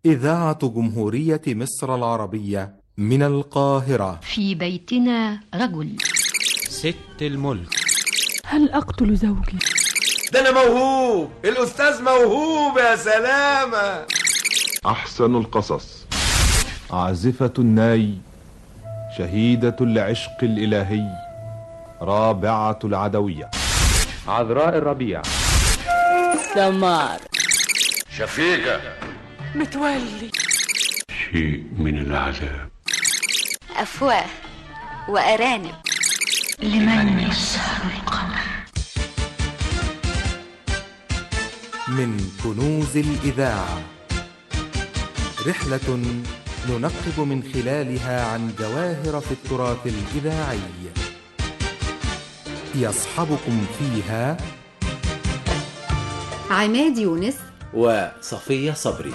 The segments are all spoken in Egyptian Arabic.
إذاعة جمهورية مصر العربية من القاهرة في بيتنا رجل ست الملك هل أقتل زوجي؟ ده أنا موهوب الأستاذ موهوب يا سلامة أحسن القصص عازفة الناي شهيدة العشق الإلهي رابعة العدوية عذراء الربيع سمار شفيقة متولي شيء من العذاب أفواه وأرانب لمن يسهر القمر من كنوز الإذاعة رحلة ننقب من خلالها عن جواهر في التراث الإذاعي يصحبكم فيها عماد يونس وصفية صبري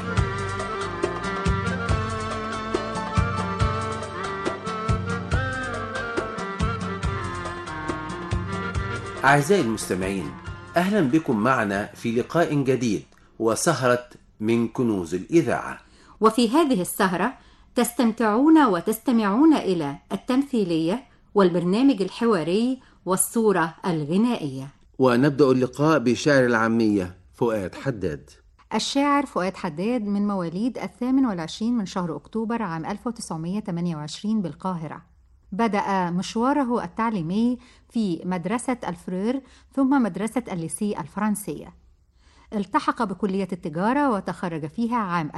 أعزائي المستمعين أهلا بكم معنا في لقاء جديد وسهرة من كنوز الإذاعة وفي هذه السهرة تستمتعون وتستمعون إلى التمثيلية والبرنامج الحواري والصورة الغنائية ونبدأ اللقاء بشاعر العامية فؤاد حداد الشاعر فؤاد حداد من مواليد الثامن والعشرين من شهر أكتوبر عام 1928 بالقاهرة بدأ مشواره التعليمي في مدرسة الفرير ثم مدرسة الليسي الفرنسية التحق بكلية التجارة وتخرج فيها عام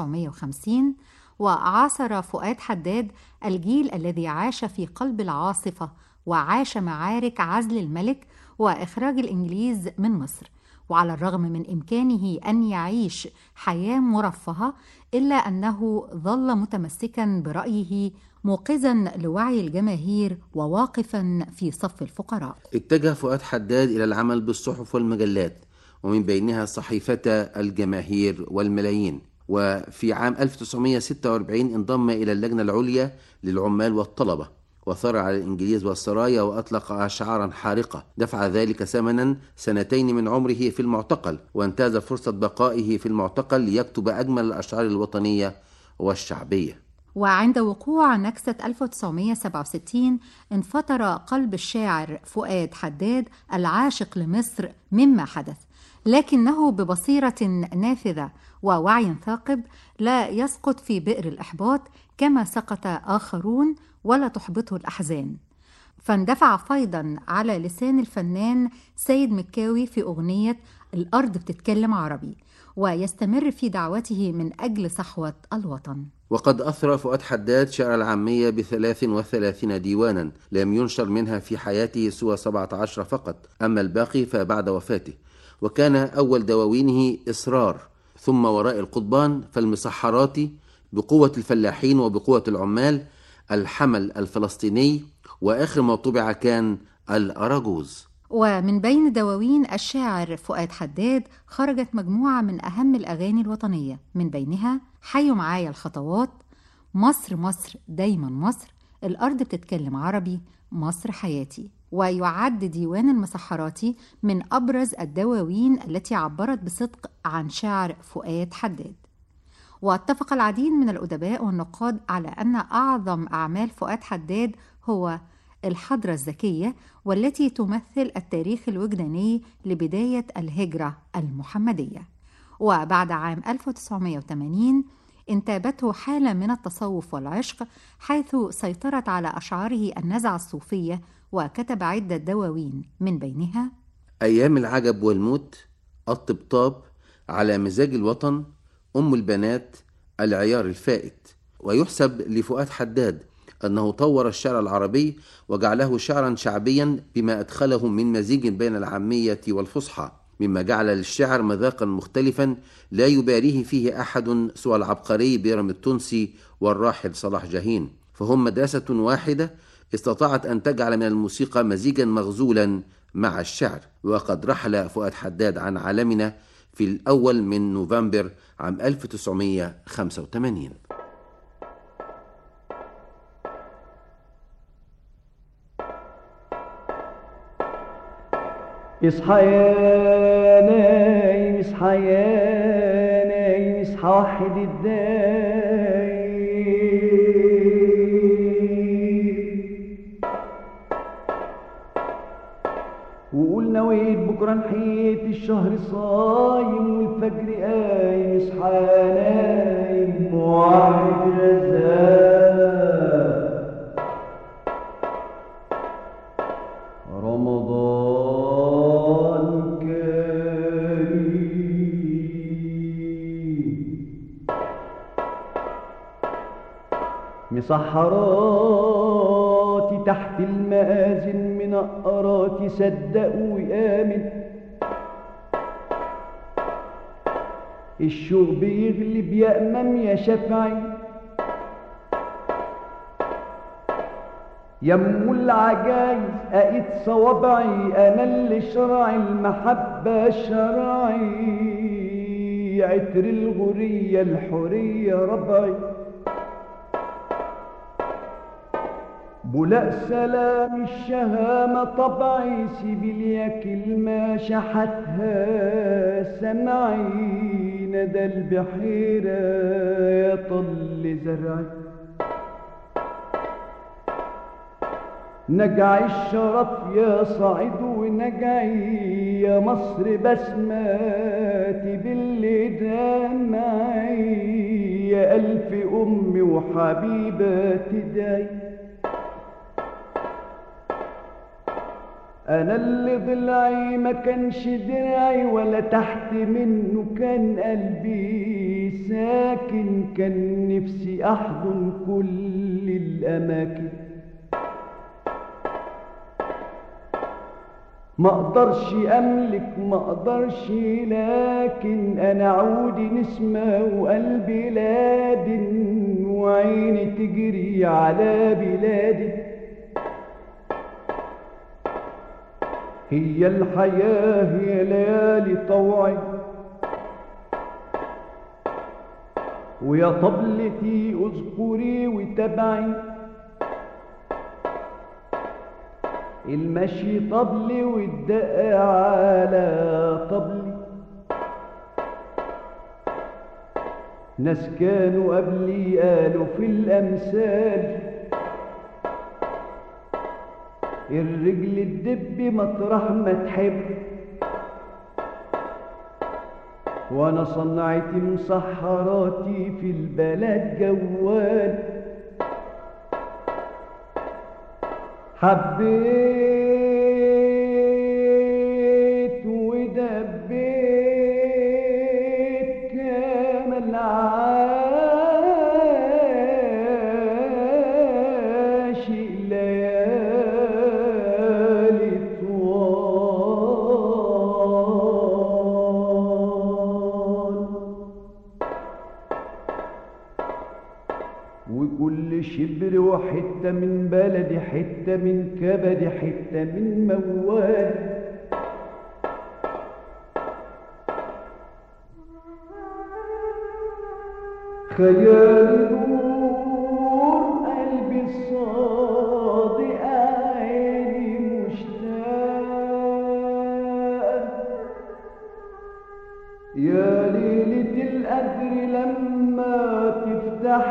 1950 وعاصر فؤاد حداد الجيل الذي عاش في قلب العاصفة وعاش معارك عزل الملك وإخراج الإنجليز من مصر وعلى الرغم من إمكانه أن يعيش حياة مرفهة إلا أنه ظل متمسكا برأيه موقظا لوعي الجماهير وواقفا في صف الفقراء اتجه فؤاد حداد إلى العمل بالصحف والمجلات ومن بينها صحيفة الجماهير والملايين وفي عام 1946 انضم إلى اللجنة العليا للعمال والطلبة وثار على الإنجليز والسرايا وأطلق أشعارا حارقة دفع ذلك ثمنا سنتين من عمره في المعتقل وانتهز فرصة بقائه في المعتقل ليكتب أجمل الأشعار الوطنية والشعبية وعند وقوع نكسة 1967 انفطر قلب الشاعر فؤاد حداد العاشق لمصر مما حدث لكنه ببصيرة نافذة ووعي ثاقب لا يسقط في بئر الإحباط كما سقط آخرون ولا تحبطه الأحزان فاندفع فيضا على لسان الفنان سيد مكاوي في أغنية الأرض بتتكلم عربي ويستمر في دعوته من أجل صحوة الوطن وقد أثرى فؤاد حداد شعر العامية بثلاث وثلاثين ديوانا لم ينشر منها في حياته سوى سبعة عشر فقط أما الباقي فبعد وفاته وكان أول دواوينه إصرار ثم وراء القضبان فالمسحرات بقوة الفلاحين وبقوة العمال الحمل الفلسطيني وآخر ما طبع كان الأراجوز ومن بين دواوين الشاعر فؤاد حداد خرجت مجموعة من أهم الأغاني الوطنية من بينها حيوا معايا الخطوات مصر مصر دايما مصر الأرض بتتكلم عربي مصر حياتي ويعد ديوان المسحراتي من أبرز الدواوين التي عبرت بصدق عن شعر فؤاد حداد واتفق العديد من الأدباء والنقاد على أن أعظم أعمال فؤاد حداد هو الحضرة الذكية والتي تمثل التاريخ الوجداني لبداية الهجرة المحمدية وبعد عام 1980 انتابته حالة من التصوف والعشق حيث سيطرت على أشعاره النزعة الصوفية وكتب عدة دواوين من بينها أيام العجب والموت الطبطاب على مزاج الوطن أم البنات العيار الفائت ويحسب لفؤاد حداد أنه طور الشعر العربي وجعله شعرا شعبيا بما أدخله من مزيج بين العامية والفصحى مما جعل للشعر مذاقا مختلفا لا يباريه فيه أحد سوى العبقري بيرم التونسي والراحل صلاح جاهين فهم مدرسة واحدة استطاعت أن تجعل من الموسيقى مزيجا مغزولا مع الشعر وقد رحل فؤاد حداد عن عالمنا في الأول من نوفمبر عام 1985 اصحى يا نايم اصحى يا نايم اصحى يصحى واحد الداير وقول نويت بكرة نحيت الشهر صايم والفجر قايم اصحى نايم واحد رزاق رمضان كريم مسحراتي تحت المآذن منقراتي صدقوا وآمن الشوق بيغلب يا أمام يا شفعي يم العجايز أقيت صوابعي أنا اللي شرعي المحبة شرعي عطر الغرية الحرية ربعي بلاء سلام الشهامة طبعي سيبيليا كلمة شحتها سمعي ندى البحيرة يا طل زرعي نجعي الشرف يا صعيد ونجعي يا مصر بسماتي باللي دمعي يا ألف أمي وحبيبة تدعي أنا اللي ضلعي ما كانش درعي ولا تحت منه كان قلبي ساكن كان نفسي أحضن كل الأماكن ما اقدرش املك ما اقدرش لكن انا عودي نسمة وقلبي لادن وعيني تجري على بلادي هي الحياة هي ليالي طوعي ويا طبلتي اذكري وتبعي المشي طبلي والدق على طبلي ناس كانوا قبلي قالوا في الأمثال الرجل الدب مطرح ما تحب وانا صنعتي مسحراتي في البلد جوال حبيت ودبيت كامل عاشق ليالي طوال وكل شبر وحتة من بلدي حتة من كبدي حتة من موال خيال نور قلبي الصادق عيني مشتاق يا ليلة القدر لما تفتح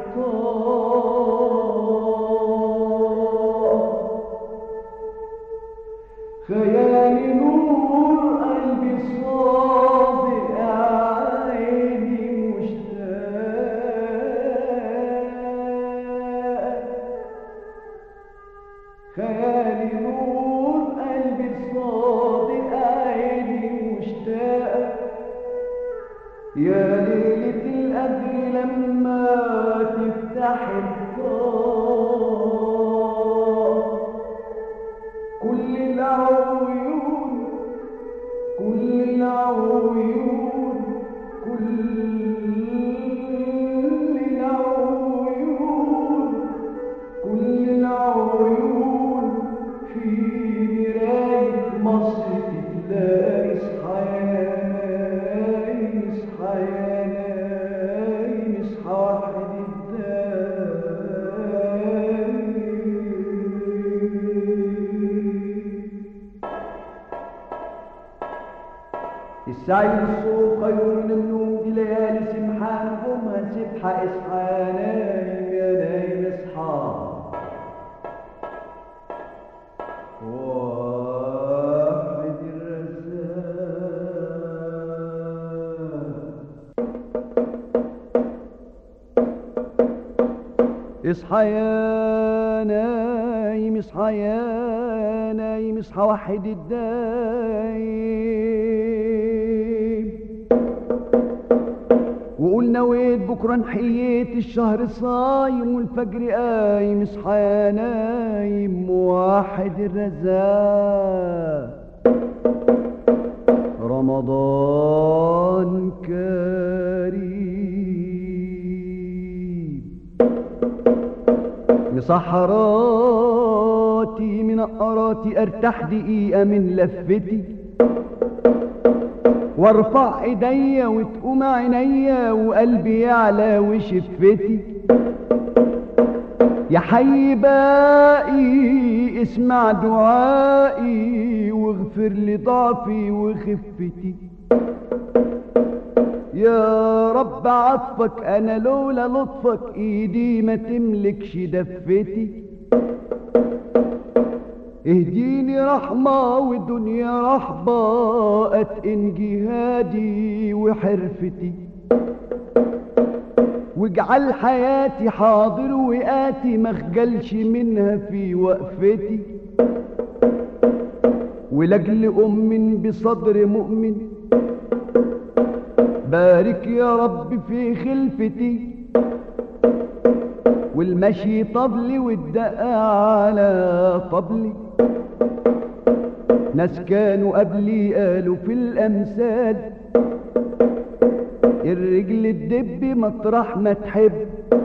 الطاق خيالي نور قلبي الصادق عيني مشتاق خيالي نور قلبي الصادق عيني مشتاق يا ليلة القدر لما تفتح الطاق كل العيون كل العيون كل العيون كل العيون في مراية مصر تتلاقي اصحى يا نايم اصحى يا نايم اصحى واحد الدايم السعي للصوم خير من النوم دي ليالي سمحة اصحى اصحى يا نايم يا نايم اصحى واحد اصحى يا نايم اصحى يا نايم اصحى وحد الدايم وقول نويت بكره نحييت الشهر صايم والفجر قايم اصحى يا نايم واحد الرزاق رمضان كريم مسحراتي من قراتي ارتاح دقيقة من لفتي وارفع ايديا وتقوم عينيا وقلبي يعلى وشفتي يا حي باقي اسمع دعائي واغفر لي ضعفي وخفتي يا رب عطفك انا لولا لطفك ايدي ما تملكش دفتي اهديني رحمة والدنيا رحبة اتقن جهادي وحرفتي واجعل حياتي حاضر وآتي مخجلش منها في وقفتي ولجل أم بصدر مؤمن بارك يا رب في خلفتي والمشي طبلي والدقة على طبلي ناس كانوا قبلي قالوا في الأمثال الرجل الدب مطرح ما تحب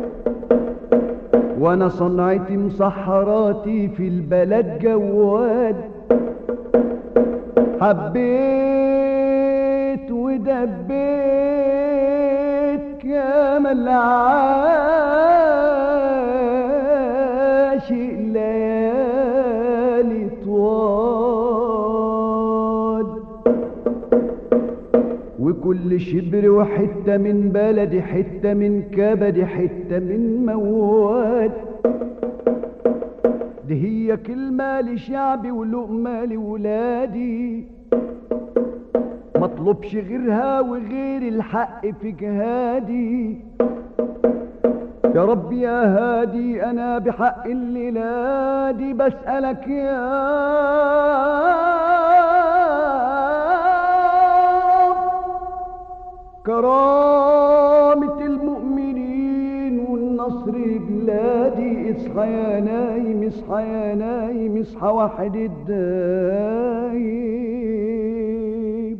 وانا صنعتي مسحراتي في البلد جواد حبيت ودبيت كما العاشق ليالي طوال وكل شبر وحتة من بلدي حتة من كبدي حتة من مواد دي هي كلمة لشعبي ولقمة لولادي مطلبش غيرها وغير الحق في جهادي يا رب يا هادي انا بحق الليلة دي بسألك يا كرامة المؤمنين والنصر بلادي اصحى يا نايم اصحى يا نايم اصحى واحد الدايم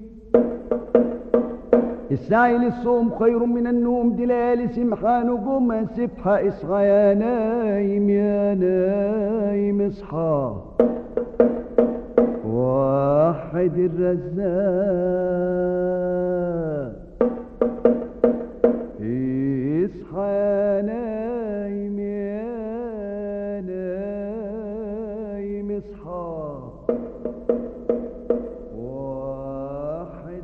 السعي للصوم خير من النوم دي ليالي سمحة نجوم سبحة اصحى يا نايم يا نايم اصحى واحد الرزاق اصحى يا نايم يا نايم اصحى واحد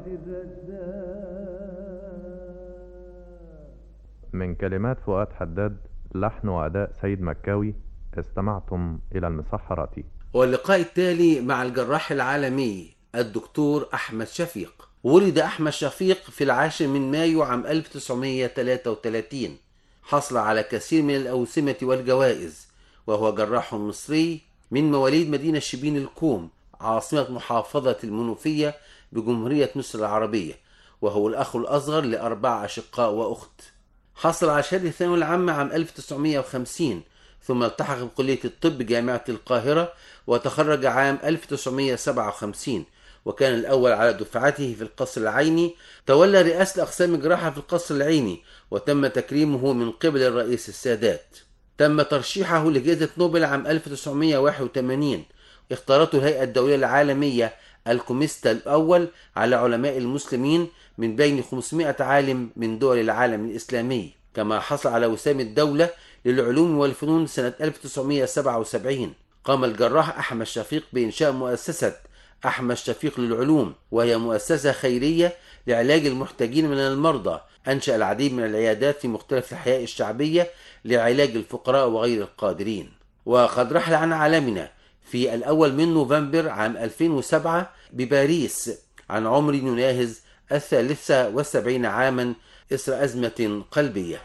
من كلمات فؤاد حداد لحن وأداء سيد مكاوي استمعتم إلى المسحرات واللقاء التالي مع الجراح العالمي الدكتور أحمد شفيق ولد أحمد شفيق في العاشر من مايو عام 1933 حصل على كثير من الأوسمة والجوائز وهو جراح مصري من مواليد مدينة شبين الكوم عاصمة محافظة المنوفية بجمهورية مصر العربية وهو الأخ الأصغر لأربع أشقاء وأخت حصل على شهادة الثانوية العامة عام 1950 ثم التحق بكلية الطب جامعة القاهرة وتخرج عام 1957 وكان الأول على دفعته في القصر العيني تولى رئاسة أقسام الجراحة في القصر العيني وتم تكريمه من قبل الرئيس السادات تم ترشيحه لجائزة نوبل عام 1981 اختارته الهيئة الدولية العالمية الكوميستا الأول على علماء المسلمين من بين 500 عالم من دول العالم الإسلامي كما حصل على وسام الدولة للعلوم والفنون سنة 1977 قام الجراح أحمد شفيق بإنشاء مؤسسة أحمد شفيق للعلوم وهي مؤسسة خيرية لعلاج المحتاجين من المرضى أنشأ العديد من العيادات في مختلف الأحياء الشعبية لعلاج الفقراء وغير القادرين وقد رحل عن عالمنا في الأول من نوفمبر عام 2007 بباريس عن عمر يناهز الثالثة والسبعين عاما إثر أزمة قلبية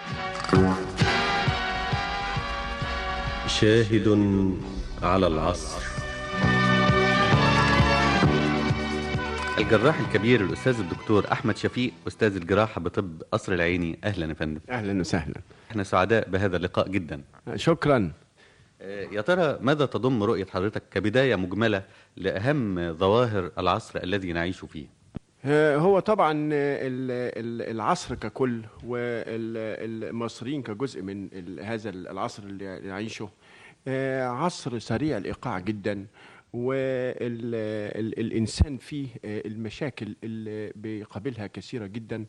شاهد على العصر الجراح الكبير الأستاذ الدكتور أحمد شفيق أستاذ الجراحة بطب قصر العيني أهلا يا فندم أهلا وسهلا احنا سعداء بهذا اللقاء جدا شكرا آه، يا ترى ماذا تضم رؤية حضرتك كبداية مجملة لأهم ظواهر العصر الذي نعيش فيه آه، هو طبعا ال- ال- العصر ككل والمصريين كجزء من ال- هذا العصر اللي نعيشه آه، عصر سريع الإيقاع جدا والإنسان فيه آه، المشاكل اللي بيقابلها كثيرة جدا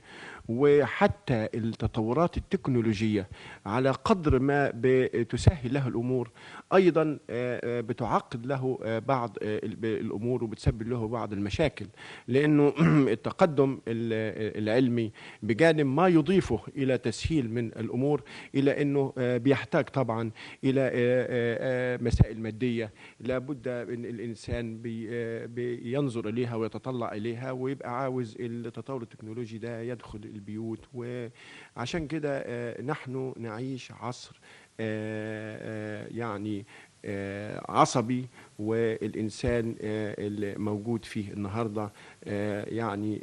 وحتى التطورات التكنولوجية على قدر ما بتسهل له الأمور أيضا آه، آه، بتعقد له آه، بعض آه، ال- الأمور وبتسبب له بعض المشاكل لأنه التقدم ال- العلمي بجانب ما يضيفه إلى تسهيل من الأمور إلى أنه آه، بيحتاج طبعا إلى آه، آه، آه، مسائل مادية لابد أن الإنسان بي- آه، بينظر إليها ويتطلع إليها ويبقى عاوز التطور التكنولوجي ده يدخل البيوت وعشان كده آه، نحن نعيش عصر آه، آه، يعني آه، عصبي والإنسان آه، اللي موجود فيه النهاردة آه، يعني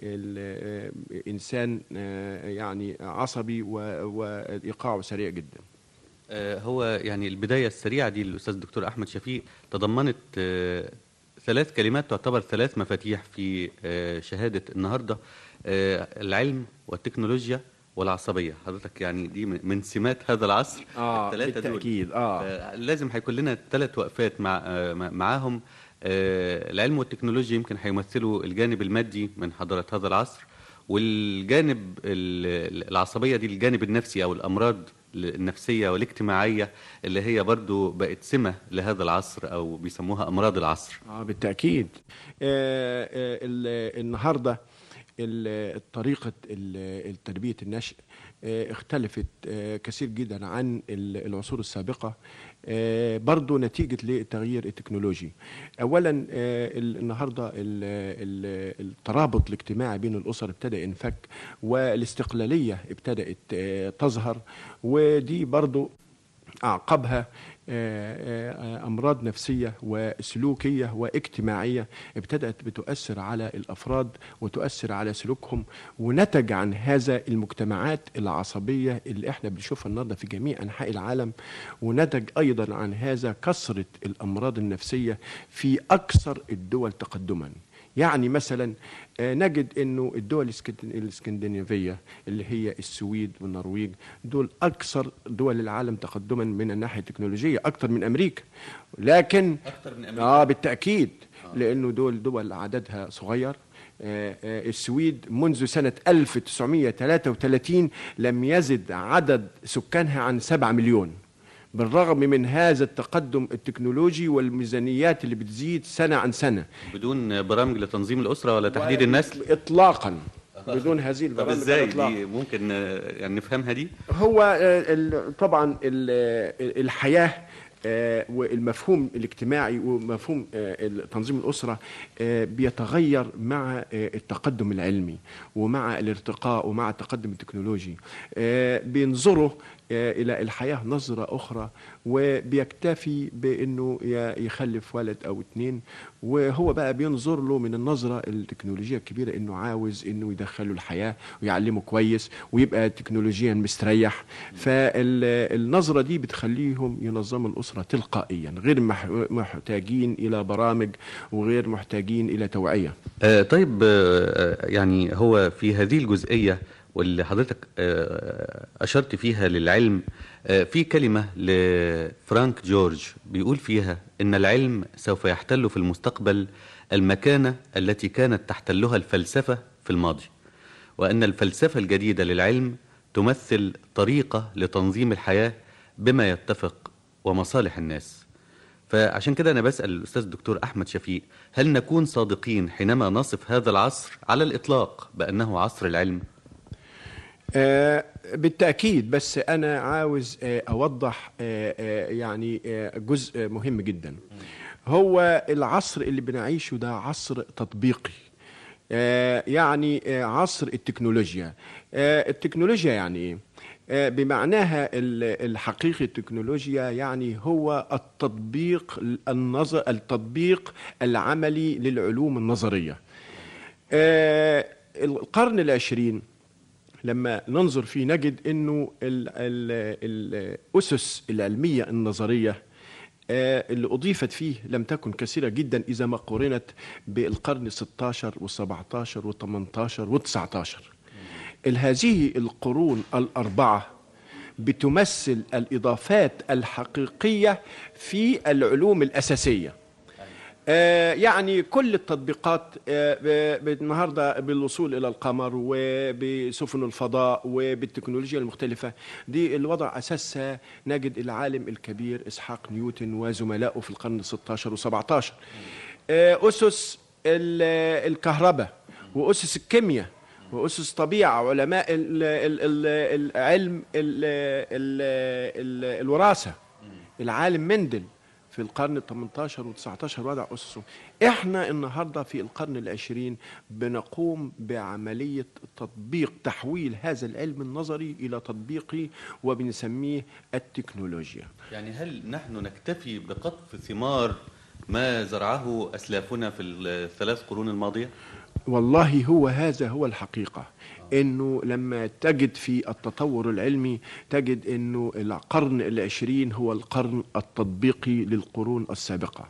الإنسان آه، يعني عصبي و- وإيقاعه سريع جدا آه، هو يعني البداية السريعة دي للأستاذ الدكتور أحمد شفيق تضمنت آه، ثلاث كلمات تعتبر ثلاث مفاتيح في آه، شهادة النهاردة آه، العلم والتكنولوجيا والعصبية حضرتك يعني دي من من سمات هذا العصر آه، الثلاثة دول. بالتأكيد، آه. آه، لازم هيكون لنا ثلاث وقفات مع آه، مع- معاهم آه، العلم والتكنولوجيا يمكن هيمثلوا الجانب المادي من حضارة هذا العصر والجانب ال- العصبية دي الجانب النفسي أو الأمراض النفسية والاجتماعية اللي هي برضو بقت سمة لهذا العصر أو بيسموها أمراض العصر اه بالتاكيد آه، آه، ال- النهارده ال- طريقه ال- تربيه النشء آه، اختلفت آه، كثير جدا عن ال- العصور السابقه آه، برضو نتيجه للتغيير التكنولوجي اولا آه، ال- النهارده ال- ال- الترابط الاجتماعي بين الاسر ابتدى ينفك والاستقلاليه ابتدات آه، تظهر ودي برضو أعقبها آه، آه، أمراض نفسية وسلوكية واجتماعية ابتدأت بتؤثر على الأفراد وتؤثر على سلوكهم ونتج عن هذا المجتمعات العصبية اللي احنا بنشوفها النهارده في جميع أنحاء العالم ونتج أيضا عن هذا كثرة الأمراض النفسية في أكثر الدول تقدما يعني مثلا آه، نجد انه الدول الاسكت- الاسكندنافيه اللي هي السويد والنرويج دول اكثر دول العالم تقدما من الناحيه التكنولوجيه اكثر من امريكا لكن أكثر من أمريكا. اه بالتاكيد لانه دول دول عددها صغير آه، آه، السويد منذ سنة 1933 لم يزد عدد سكانها عن 7 مليون بالرغم من هذا التقدم التكنولوجي والميزانيات اللي بتزيد سنة عن سنة بدون برامج لتنظيم الأسرة ولا تحديد النسل إطلاقا بدون هذه طب البرامج ازاي الإطلاق. دي ممكن آه، يعني نفهمها دي هو آه، ال- طبعا ال- الحياة آه، والمفهوم الاجتماعي ومفهوم آه، تنظيم الأسرة آه، بيتغير مع آه، التقدم العلمي ومع الارتقاء ومع التقدم التكنولوجي آه، بينظروا آه، إلى الحياة نظرة أخرى وبيكتفي بأنه ي- يخلف ولد أو اتنين وهو بقى بينظر له من النظرة التكنولوجية الكبيرة أنه عاوز أنه يدخله الحياة ويعلمه كويس ويبقى تكنولوجيا مستريح فالنظرة دي بتخليهم ينظموا الأسرة تلقائيا غير مح- محتاجين إلى برامج وغير محتاجين إلى توعية آه، طيب آه، يعني هو في هذه الجزئية واللي حضرتك آه، أشرت فيها للعلم آه، في كلمة لفرانك جورج بيقول فيها إن العلم سوف يحتل في المستقبل المكانة التي كانت تحتلها الفلسفة في الماضي وأن الفلسفة الجديدة للعلم تمثل طريقة لتنظيم الحياة بما يتفق ومصالح الناس فعشان كده أنا بسأل الأستاذ الدكتور أحمد شفيق هل نكون صادقين حينما نصف هذا العصر على الإطلاق بأنه عصر العلم؟ آه بالتأكيد بس أنا عاوز آه أوضح آه آه يعني آه جزء مهم جدا هو العصر اللي بنعيشه ده عصر تطبيقي آه يعني آه عصر التكنولوجيا آه التكنولوجيا يعني إيه؟ آه بمعناها ال- الحقيقي التكنولوجيا يعني هو التطبيق النظر التطبيق العملي للعلوم النظرية آه القرن العشرين لما ننظر فيه نجد انه ال- ال- الاسس العلميه النظريه آه، اللي اضيفت فيه لم تكن كثيره جدا اذا ما قورنت بالقرن 16 و17 و18 و19 هذه القرون الاربعه بتمثل الاضافات الحقيقيه في العلوم الاساسيه آه، يعني كل التطبيقات آه، ب- ب- النهارده بالوصول الى القمر وبسفن الفضاء وبالتكنولوجيا المختلفه دي الوضع اساسها نجد العالم الكبير اسحاق نيوتن وزملائه في القرن 16 و17 اسس ال- الكهرباء واسس الكيمياء واسس طبيعه علماء ال- ال- ال- العلم ال- ال- ال- الوراثه العالم مندل في القرن ال 18 و 19 وضع أسسه إحنا النهاردة في القرن العشرين بنقوم بعملية تطبيق تحويل هذا العلم النظري إلى تطبيقي وبنسميه التكنولوجيا يعني هل نحن نكتفي بقطف ثمار ما زرعه أسلافنا في الثلاث قرون الماضية؟ والله هو هذا هو الحقيقة انه لما تجد في التطور العلمي تجد انه القرن العشرين هو القرن التطبيقي للقرون السابقة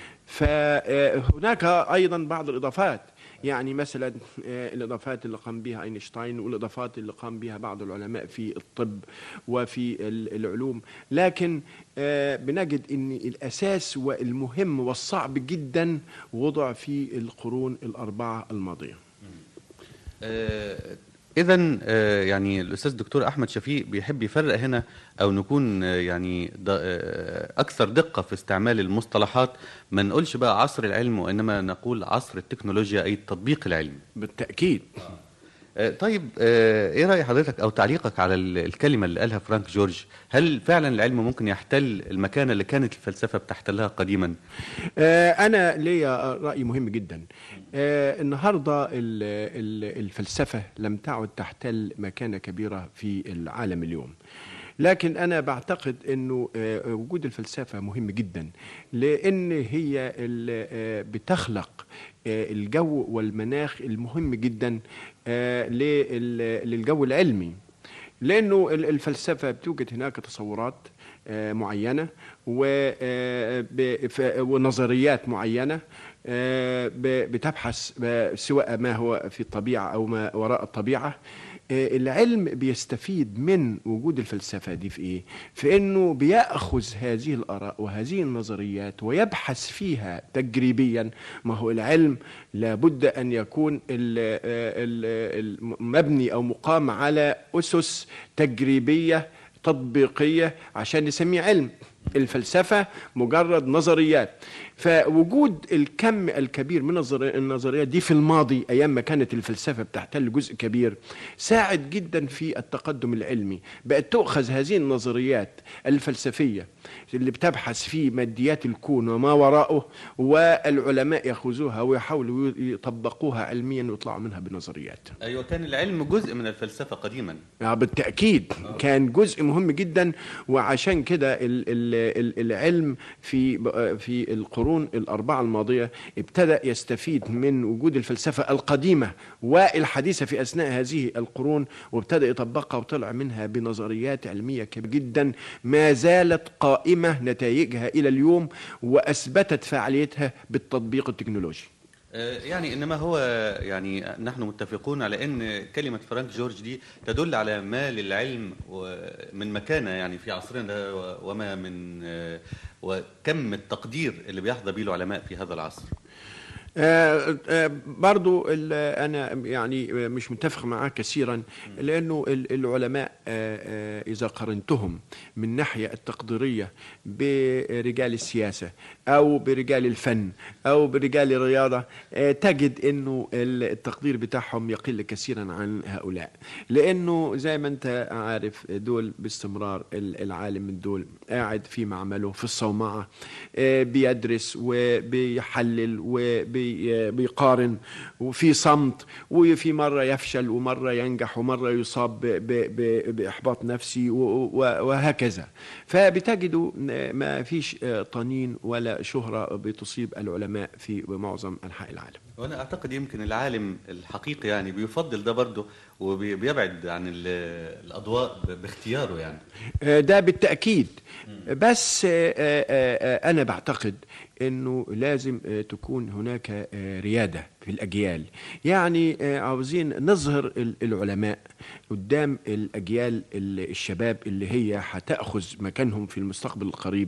فهناك ايضا بعض الاضافات يعني مثلا آه، الاضافات اللي قام بها اينشتاين والاضافات اللي قام بها بعض العلماء في الطب وفي ال- العلوم لكن آه، بنجد ان الاساس والمهم والصعب جدا وضع في القرون الاربعه الماضيه إذا يعني الأستاذ الدكتور أحمد شفيق بيحب يفرق هنا أو نكون آه، يعني د- آه، أكثر دقة في استعمال المصطلحات ما نقولش بقى عصر العلم وإنما نقول عصر التكنولوجيا أي التطبيق العلمي بالتأكيد طيب آه، إيه رأي حضرتك أو تعليقك على ال- الكلمة اللي قالها فرانك جورج هل فعلا العلم ممكن يحتل المكانة اللي كانت الفلسفة بتحتلها قديما؟ آه، أنا ليا رأي مهم جدا آه، النهاردة ال- ال- الفلسفة لم تعد تحتل مكانة كبيرة في العالم اليوم لكن أنا بعتقد أنه آه، وجود الفلسفة مهم جدا لأن هي ال- آه، بتخلق آه، الجو والمناخ المهم جدا آه، لل- للجو العلمي لانه ال- الفلسفه بتوجد هناك تصورات آه، معينه و- آه، ب- ف- ونظريات معينه آه، ب- بتبحث ب- سواء ما هو في الطبيعه او ما وراء الطبيعه آه، العلم بيستفيد من وجود الفلسفه دي في ايه؟ في انه بياخذ هذه الاراء وهذه النظريات ويبحث فيها تجريبيا ما هو العلم لابد ان يكون ال- ال- ال- مبني او مقام على اسس تجريبيه تطبيقيه عشان نسميه علم الفلسفه مجرد نظريات فوجود الكم الكبير من النظري- النظريات دي في الماضي ايام ما كانت الفلسفه بتحتل جزء كبير ساعد جدا في التقدم العلمي بقت تؤخذ هذه النظريات الفلسفيه اللي بتبحث في ماديات الكون وما وراءه والعلماء ياخذوها ويحاولوا يطبقوها علميا ويطلعوا منها بنظريات أيوة كان العلم جزء من الفلسفة قديما آه، بالتأكيد كان جزء مهم جدا وعشان كده ال- ال- ال- العلم في ب- في القرون الأربعة الماضية ابتدأ يستفيد من وجود الفلسفة القديمة والحديثة في أثناء هذه القرون وابتدأ يطبقها وطلع منها بنظريات علمية كبيرة جدا ما زالت قائمة نتائجها إلى اليوم وأثبتت فعاليتها بالتطبيق التكنولوجي آه، يعني انما هو يعني نحن متفقون على ان كلمه فرانك جورج دي تدل على ما للعلم من مكانه يعني في عصرنا ده و- وما من آه، وكم التقدير اللي بيحظى به العلماء في هذا العصر آه، آه، برضو ال- انا يعني مش متفق معاه كثيرا لانه ال- العلماء آه، آه، اذا قارنتهم من الناحيه التقديريه برجال السياسه او برجال الفن او برجال الرياضه آه، تجد انه ال- التقدير بتاعهم يقل كثيرا عن هؤلاء لانه زي ما انت عارف دول باستمرار ال- العالم من دول قاعد في معمله في الصومعه آه، بيدرس وبيحلل وبيقارن وفي صمت وفي مرة يفشل ومرة ينجح ومرة يصاب ب- ب- ب- بإحباط نفسي و- و- وهكذا فبتجدوا ما فيش آه، طنين ولا شهرة بتصيب العلماء في معظم أنحاء العالم وانا اعتقد يمكن العالم الحقيقي يعني بيفضل ده برضه وبيبعد عن ال- الاضواء ب- باختياره يعني آه، ده بالتأكيد بس آه، آه، آه، أنا بعتقد أنه لازم آه، تكون هناك آه، ريادة في الأجيال يعني آه، عاوزين نظهر ال- العلماء قدام الأجيال ال- الشباب اللي هي هتأخذ مكانهم في المستقبل القريب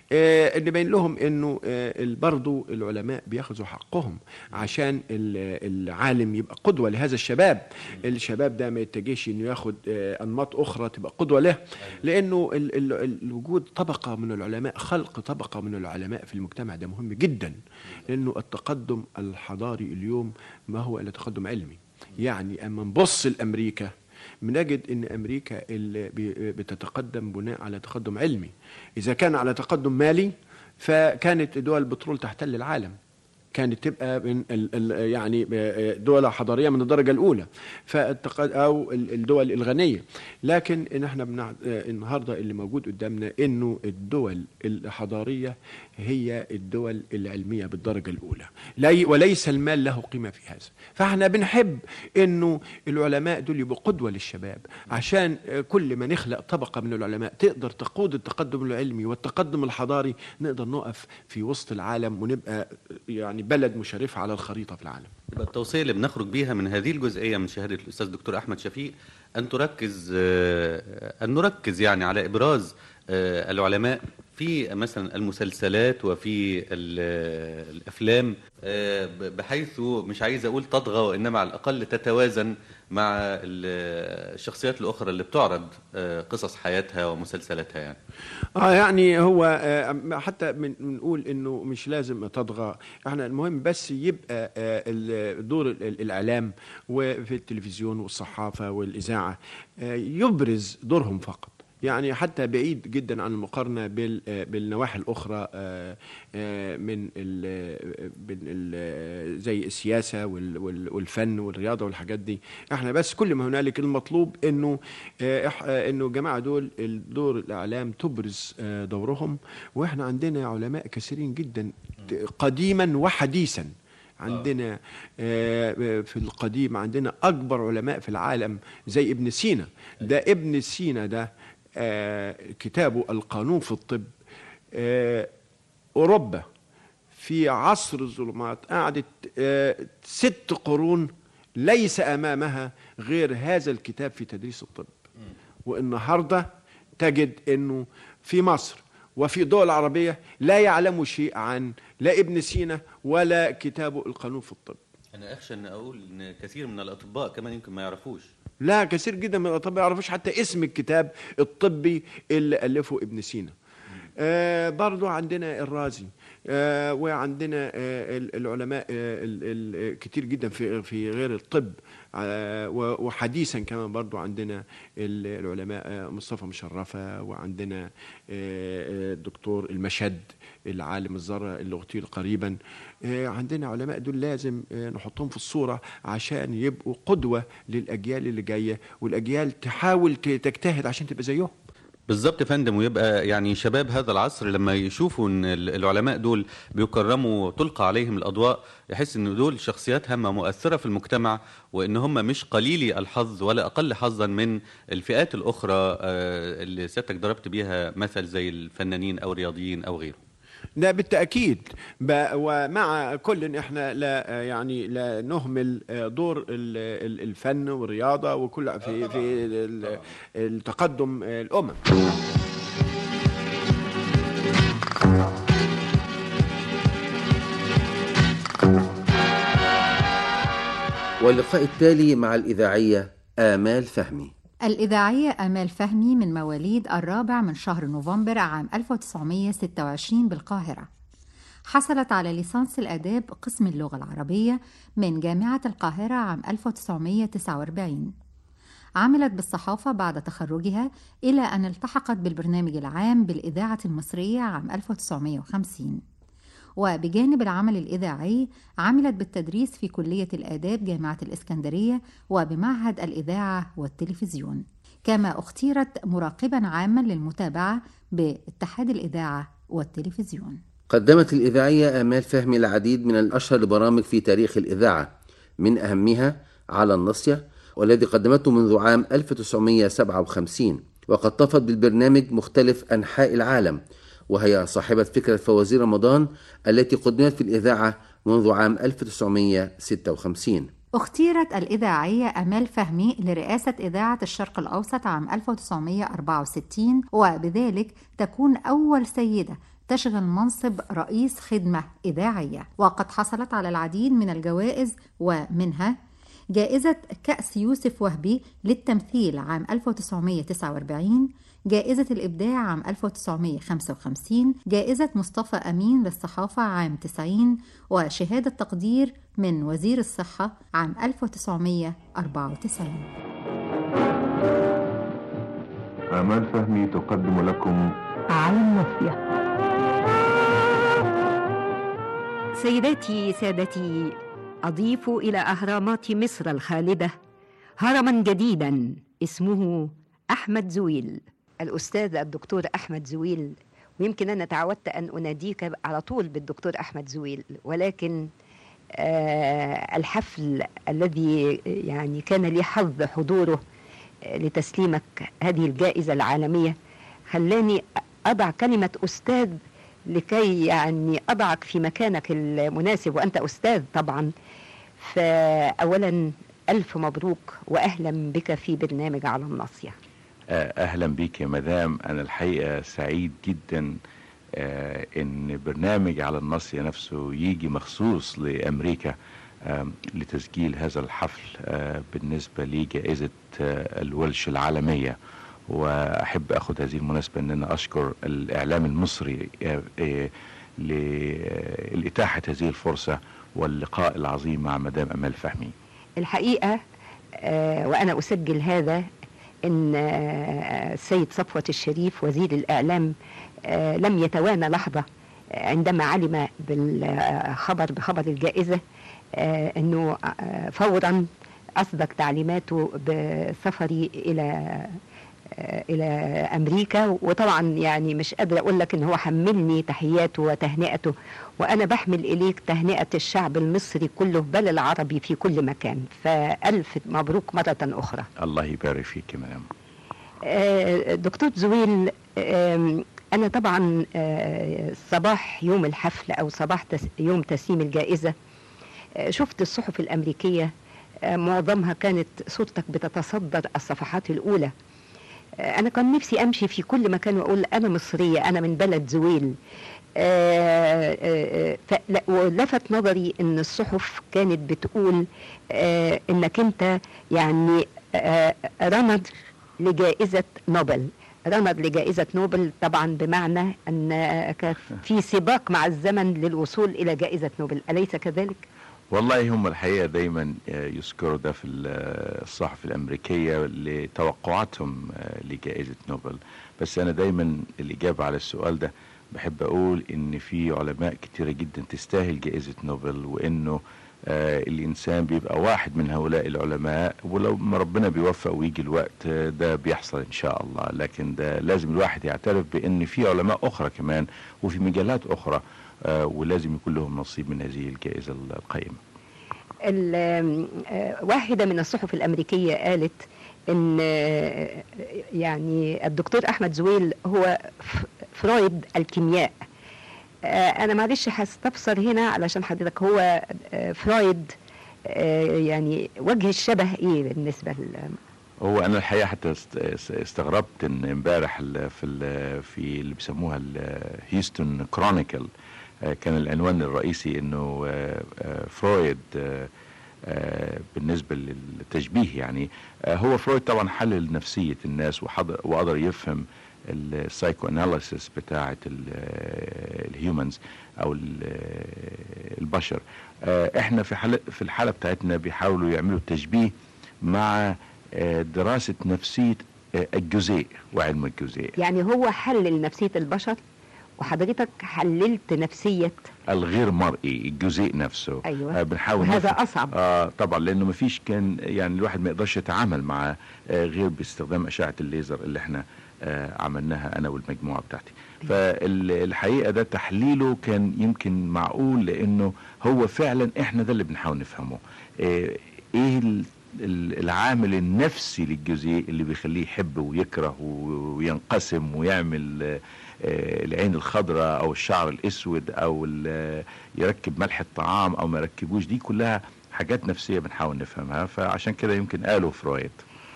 آه، نبين لهم أنه آه، ال- برضو العلماء بياخذوا حقهم عشان ال- العالم يبقى قدوة لهذا الشباب الشباب ده ما يتجهش انه ياخد آه، انماط اخرى تبقى قدوه له لانه ال- ال- الوجود طبقه من العلماء خلق طبقه من العلماء في المجتمع ده مهم جدا لانه التقدم الحضاري اليوم ما هو الا تقدم علمي يعني اما نبص لامريكا بنجد ان امريكا اللي بي- بتتقدم بناء على تقدم علمي اذا كان على تقدم مالي فكانت دول البترول تحتل العالم كانت تبقى من ال ال يعني دولة حضارية من الدرجة الأولى فالتقد أو ال- الدول الغنية لكن إن احنا بنع... النهاردة اللي موجود قدامنا إنه الدول الحضارية هي الدول العلمية بالدرجة الأولى لي وليس المال له قيمة في هذا فاحنا بنحب إنه العلماء دول يبقوا قدوة للشباب عشان كل ما نخلق طبقة من العلماء تقدر تقود التقدم العلمي والتقدم الحضاري نقدر نقف في وسط العالم ونبقى يعني بلد مشرفة على الخريطة في العالم يبقى التوصية اللي بنخرج بيها من هذه الجزئية من شهادة الأستاذ دكتور أحمد شفيق أن تركز آه، أن نركز يعني على إبراز آه، العلماء في مثلا المسلسلات وفي ال- الأفلام آه، ب- بحيث مش عايز أقول تطغى وإنما على الأقل تتوازن مع ال- الشخصيات الأخرى اللي بتعرض آه، قصص حياتها ومسلسلاتها يعني اه يعني هو آه، حتى من- بنقول انه مش لازم تطغى احنا المهم بس يبقى آه، ال- دور ال- الاعلام وفي التلفزيون والصحافه والاذاعه آه، يبرز دورهم فقط يعني حتى بعيد جدا عن المقارنه بال- آه، بالنواحي الاخرى آه، آه، من ال- من ال- زي السياسه وال- وال- والفن والرياضه والحاجات دي احنا بس كل ما هنالك المطلوب انه آه، إح- آه، انه الجماعه دول دور الاعلام تبرز آه، دورهم واحنا عندنا علماء كثيرين جدا قديما وحديثا عندنا آه، في القديم عندنا اكبر علماء في العالم زي ابن سينا ده ابن سينا ده آه، كتابه القانون في الطب آه، اوروبا في عصر الظلمات قعدت آه، ست قرون ليس امامها غير هذا الكتاب في تدريس الطب والنهارده تجد انه في مصر وفي الدول العربيه لا يعلموا شيء عن لا ابن سينا ولا كتابه القانون في الطب أنا أخشى أن أقول أن كثير من الأطباء كمان يمكن ما يعرفوش لا كثير جدا من الاطباء ما يعرفوش حتى اسم الكتاب الطبي اللي الفه ابن سينا آه برضو عندنا الرازي آه وعندنا آه ال- العلماء آه ال- ال- كتير جدا في في غير الطب آه و- وحديثا كمان برضو عندنا ال- العلماء آه مصطفى مشرفة وعندنا آه آه الدكتور المشد العالم الذرة اللي اغتيل قريبا آه عندنا علماء دول لازم آه نحطهم في الصورة عشان يبقوا قدوة للأجيال اللي جاية والأجيال تحاول ت- تجتهد عشان تبقى زيهم بالظبط يا فندم ويبقى يعني شباب هذا العصر لما يشوفوا ان ال- العلماء دول بيكرموا تلقى عليهم الاضواء يحس ان دول شخصيات هامه مؤثره في المجتمع وان هم مش قليلي الحظ ولا اقل حظا من الفئات الاخرى آه، اللي سيادتك ضربت بيها مثل زي الفنانين او الرياضيين او غيره ده بالتأكيد ب- ومع كل إن احنا لا يعني لا نهمل دور ال- ال- الفن والرياضة وكل في في ال- التقدم الأمم واللقاء التالي مع الإذاعية آمال فهمي الإذاعية آمال فهمي من مواليد الرابع من شهر نوفمبر عام 1926 بالقاهرة حصلت على ليسانس الآداب قسم اللغة العربية من جامعة القاهرة عام 1949 عملت بالصحافة بعد تخرجها إلى أن التحقت بالبرنامج العام بالإذاعة المصرية عام 1950 وبجانب العمل الإذاعي عملت بالتدريس في كلية الآداب جامعة الإسكندرية وبمعهد الإذاعة والتلفزيون كما اختيرت مراقبا عاما للمتابعة باتحاد الإذاعة والتلفزيون قدمت الإذاعية آمال فهمي العديد من الأشهر البرامج في تاريخ الإذاعة من أهمها على النصية والذي قدمته منذ عام 1957 وقد طفت بالبرنامج مختلف أنحاء العالم وهي صاحبة فكرة فوازير رمضان التي قدمت في الإذاعة منذ عام 1956 اختيرت الإذاعية أمال فهمي لرئاسة إذاعة الشرق الأوسط عام 1964 وبذلك تكون أول سيدة تشغل منصب رئيس خدمة إذاعية وقد حصلت على العديد من الجوائز ومنها جائزة كأس يوسف وهبي للتمثيل عام 1949 جائزة الإبداع عام 1955 جائزة مصطفى أمين للصحافة عام 90 وشهادة تقدير من وزير الصحة عام 1994 آمال فهمي تقدم لكم على النصية سيداتي سادتي أضيف إلى أهرامات مصر الخالدة هرما جديدا اسمه أحمد زويل الأستاذ الدكتور أحمد زويل ويمكن أنا تعودت أن أناديك على طول بالدكتور أحمد زويل ولكن آه الحفل الذي يعني كان لي حظ حضوره آه لتسليمك هذه الجائزة العالمية خلاني أضع كلمة أستاذ لكي يعني أضعك في مكانك المناسب وأنت أستاذ طبعا فأولا ألف مبروك وأهلا بك في برنامج على الناصية اهلا بيك يا مدام انا الحقيقه سعيد جدا آه ان برنامج على الناصية نفسه يجي مخصوص لامريكا آه لتسجيل هذا الحفل آه بالنسبه لجائزه الولش العالميه واحب اخذ هذه المناسبه ان انا اشكر الاعلام المصري لاتاحه هذه الفرصه واللقاء العظيم مع مدام امال فهمي الحقيقه وانا اسجل هذا ان السيد صفوة الشريف وزير الاعلام لم يتوانى لحظة عندما علم بالخبر بخبر الجائزة انه فورا اصدق تعليماته بسفري الى الى امريكا وطبعا يعني مش قادره اقول لك ان هو حملني تحياته وتهنئته وانا بحمل اليك تهنئه الشعب المصري كله بل العربي في كل مكان فالف مبروك مره اخرى الله يبارك فيك يا مدام دكتور زويل انا طبعا صباح يوم الحفل او صباح يوم تسليم الجائزه شفت الصحف الامريكيه معظمها كانت صورتك بتتصدر الصفحات الاولى انا كان نفسي امشي في كل مكان واقول انا مصريه انا من بلد زويل ولفت نظري ان الصحف كانت بتقول انك انت يعني رمض لجائزه نوبل رمض لجائزة نوبل طبعا بمعنى أن في سباق مع الزمن للوصول إلى جائزة نوبل أليس كذلك؟ والله هم الحقيقة دايما يذكروا ده في الصحف الأمريكية لتوقعاتهم لجائزة نوبل بس أنا دايما الإجابة على السؤال ده بحب أقول إن في علماء كتيرة جدا تستاهل جائزة نوبل وإنه آه الإنسان بيبقى واحد من هؤلاء العلماء ولو ما ربنا بيوفق ويجي الوقت آه ده بيحصل إن شاء الله لكن ده لازم الواحد يعترف بأن في علماء أخرى كمان وفي مجالات أخرى آه ولازم يكون لهم نصيب من هذه الجائزة القيمة واحدة من الصحف الأمريكية قالت ان يعني الدكتور احمد زويل هو فرويد الكيمياء انا معلش هستفسر هنا علشان حضرتك هو فرويد يعني وجه الشبه ايه بالنسبه ل هو انا الحقيقه حتى استغربت ان امبارح في في اللي بيسموها الهيستون كرونيكل كان العنوان الرئيسي انه فرويد آه، بالنسبه للتشبيه يعني آه، هو فرويد طبعا حلل نفسيه الناس وحضر- وقدر يفهم السايكو اناليسيس بتاعه الهيومنز او ال- البشر آه، احنا في حالة في الحاله بتاعتنا بيحاولوا يعملوا تشبيه مع آه، دراسه نفسيه آه، الجزيء وعلم الجزيء يعني هو حلل نفسية البشر وحضرتك حللت نفسية الغير مرئي الجزيء نفسه أيوة. آه بنحاول وهذا نفهم- أصعب. آه طبعا لانه ما فيش كان يعني الواحد ما يقدرش يتعامل مع آه غير باستخدام اشعه الليزر اللي احنا آه عملناها انا والمجموعه بتاعتي فالحقيقه ده تحليله كان يمكن معقول لانه هو فعلا احنا ده اللي بنحاول نفهمه آه ايه ال- ال- العامل النفسي للجزيء اللي بيخليه يحب ويكره و- وينقسم ويعمل آه، آه، العين الخضراء او الشعر الاسود او ال- يركب ملح الطعام او ما يركبوش دي كلها حاجات نفسيه بنحاول نفهمها فعشان كده يمكن قالوا فرويد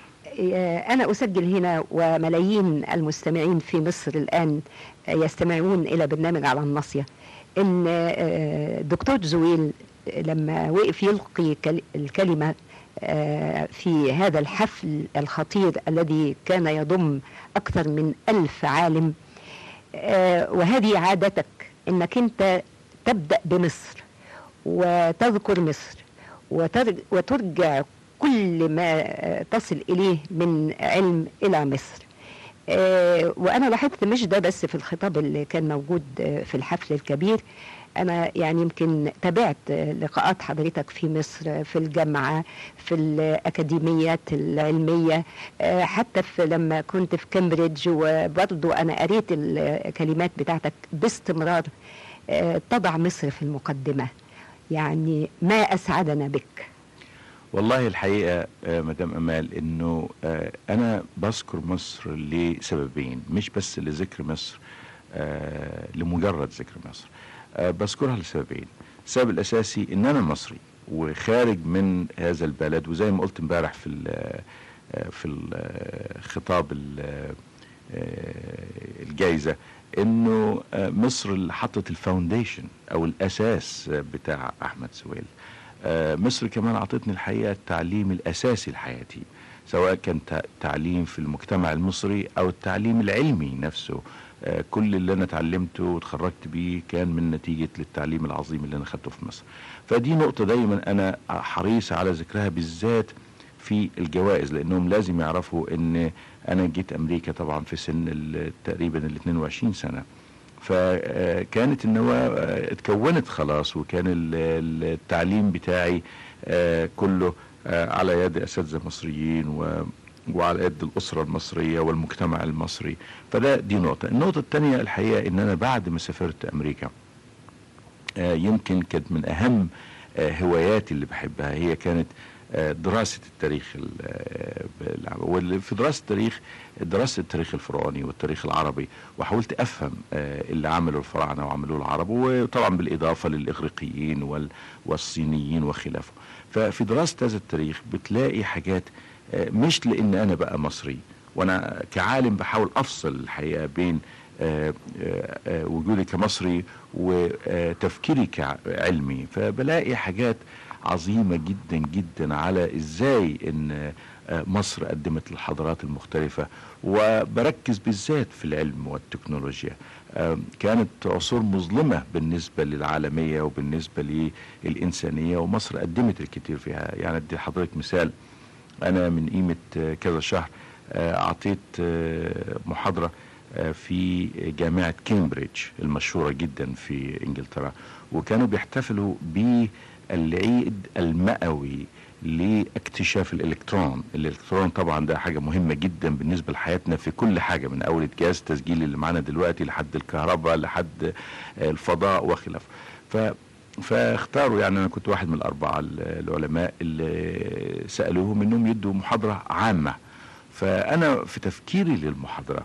أنا أسجل هنا وملايين المستمعين في مصر الآن يستمعون إلى برنامج على الناصية إن آه، دكتور زويل لما وقف يلقي كل- الكلمة آه، في هذا الحفل الخطير الذي كان يضم أكثر من ألف عالم آه، وهذه عادتك انك انت تبدا بمصر وتذكر مصر وترج وترجع كل ما آه، تصل اليه من علم الى مصر آه، وانا لاحظت مش ده بس في الخطاب اللي كان موجود آه، في الحفل الكبير انا يعني يمكن تابعت آه، لقاءات حضرتك في مصر آه، في الجامعه في الاكاديميات العلميه آه، حتى في لما كنت في كامبريدج وبرضه انا قريت الكلمات بتاعتك باستمرار آه، تضع مصر في المقدمه يعني ما اسعدنا بك والله الحقيقه آه، مدام امال انه آه، انا بذكر مصر لسببين مش بس لذكر مصر آه، لمجرد ذكر مصر آه، بذكرها لسببين السبب الاساسي ان انا مصري وخارج من هذا البلد وزي ما قلت امبارح في ال- آه، في الخطاب ال- آه، الجايزه انه آه، مصر اللي حطت الفاونديشن او الاساس آه، بتاع احمد سويل آه، مصر كمان اعطتني الحقيقه التعليم الاساسي لحياتي سواء كان تع- تعليم في المجتمع المصري او التعليم العلمي نفسه آه، كل اللي انا اتعلمته وتخرجت بيه كان من نتيجه للتعليم العظيم اللي انا خدته في مصر فدي نقطه دايما انا حريص على ذكرها بالذات في الجوائز لانهم لازم يعرفوا ان انا جيت امريكا طبعا في سن ال- تقريبا ال 22 سنه فكانت النواة آه، اتكونت خلاص وكان ال- ال- التعليم بتاعي آه، كله آه، على يد اساتذه مصريين و وعلى يد الاسره المصريه والمجتمع المصري فده دي نقطه النقطه الثانيه الحقيقه ان انا بعد ما سافرت امريكا آه، يمكن كانت من اهم آه، هواياتي اللي بحبها هي كانت آه، دراسة التاريخ ال- آه، بالع- واللي في دراسة التاريخ دراسة التاريخ الفرعوني والتاريخ العربي وحاولت أفهم آه، اللي عمله الفراعنة وعملوه العرب وطبعا بالإضافة للإغريقيين وال- والصينيين وخلافه ففي دراسة هذا التاريخ بتلاقي حاجات آه، مش لأن أنا بقى مصري وأنا كعالم بحاول أفصل الحقيقة بين آه، آه، آه، وجودي كمصري وتفكيري كعلمي فبلاقي حاجات عظيمة جدا جدا على ازاي ان آه، مصر قدمت الحضارات المختلفة وبركز بالذات في العلم والتكنولوجيا آه، كانت عصور مظلمة بالنسبة للعالمية وبالنسبة للإنسانية ومصر قدمت الكثير فيها يعني أدي حضرتك مثال أنا من قيمة آه، كذا شهر آه، أعطيت آه، محاضرة آه، في جامعة كامبريدج المشهورة جدا في إنجلترا وكانوا بيحتفلوا بالعيد المئوي لاكتشاف الالكترون الالكترون طبعا ده حاجه مهمه جدا بالنسبه لحياتنا في كل حاجه من اول جهاز التسجيل اللي معانا دلوقتي لحد الكهرباء لحد آه، الفضاء وخلافه ف فاختاروا يعني انا كنت واحد من الاربعه ال- العلماء اللي سالوهم انهم يدوا محاضره عامه فانا في تفكيري للمحاضره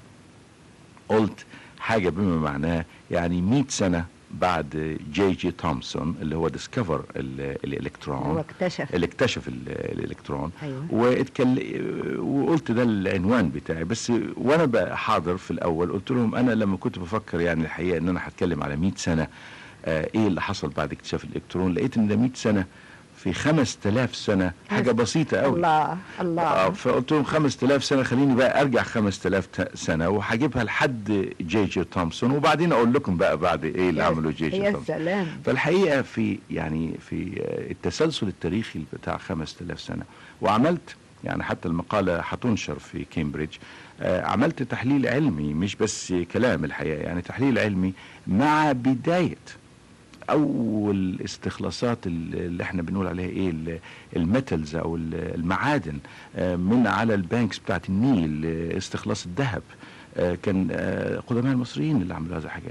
قلت حاجه بما معناه يعني 100 سنه بعد جي جي تومسون اللي هو ديسكفر الالكترون هو اكتشف اللي اكتشف ال- الالكترون أيوة. واتكل... وقلت ده العنوان بتاعي بس وانا بقى حاضر في الاول قلت لهم انا لما كنت بفكر يعني الحقيقه ان انا هتكلم على 100 سنه آه ايه اللي حصل بعد اكتشاف الالكترون لقيت ان ده 100 سنه في 5000 سنة حاجة بسيطة قوي الله الله آه فقلت لهم 5000 سنة خليني بقى ارجع 5000 ت- سنة وهجيبها لحد جي جي تومسون وبعدين اقول لكم بقى بعد ايه اللي عمله جي جي يا تومسون سلام فالحقيقه في يعني في آه، التسلسل التاريخي بتاع 5000 سنه وعملت يعني حتى المقاله هتنشر في كامبريدج آه، عملت تحليل علمي مش بس كلام الحقيقه يعني تحليل علمي مع بدايه اول استخلاصات ال- اللي احنا بنقول عليها ايه ال- الميتالز او ال- المعادن آه، من على البانكس بتاعت النيل آه، استخلاص الذهب آه، كان آه، قدماء المصريين اللي عملوا هذه الحاجه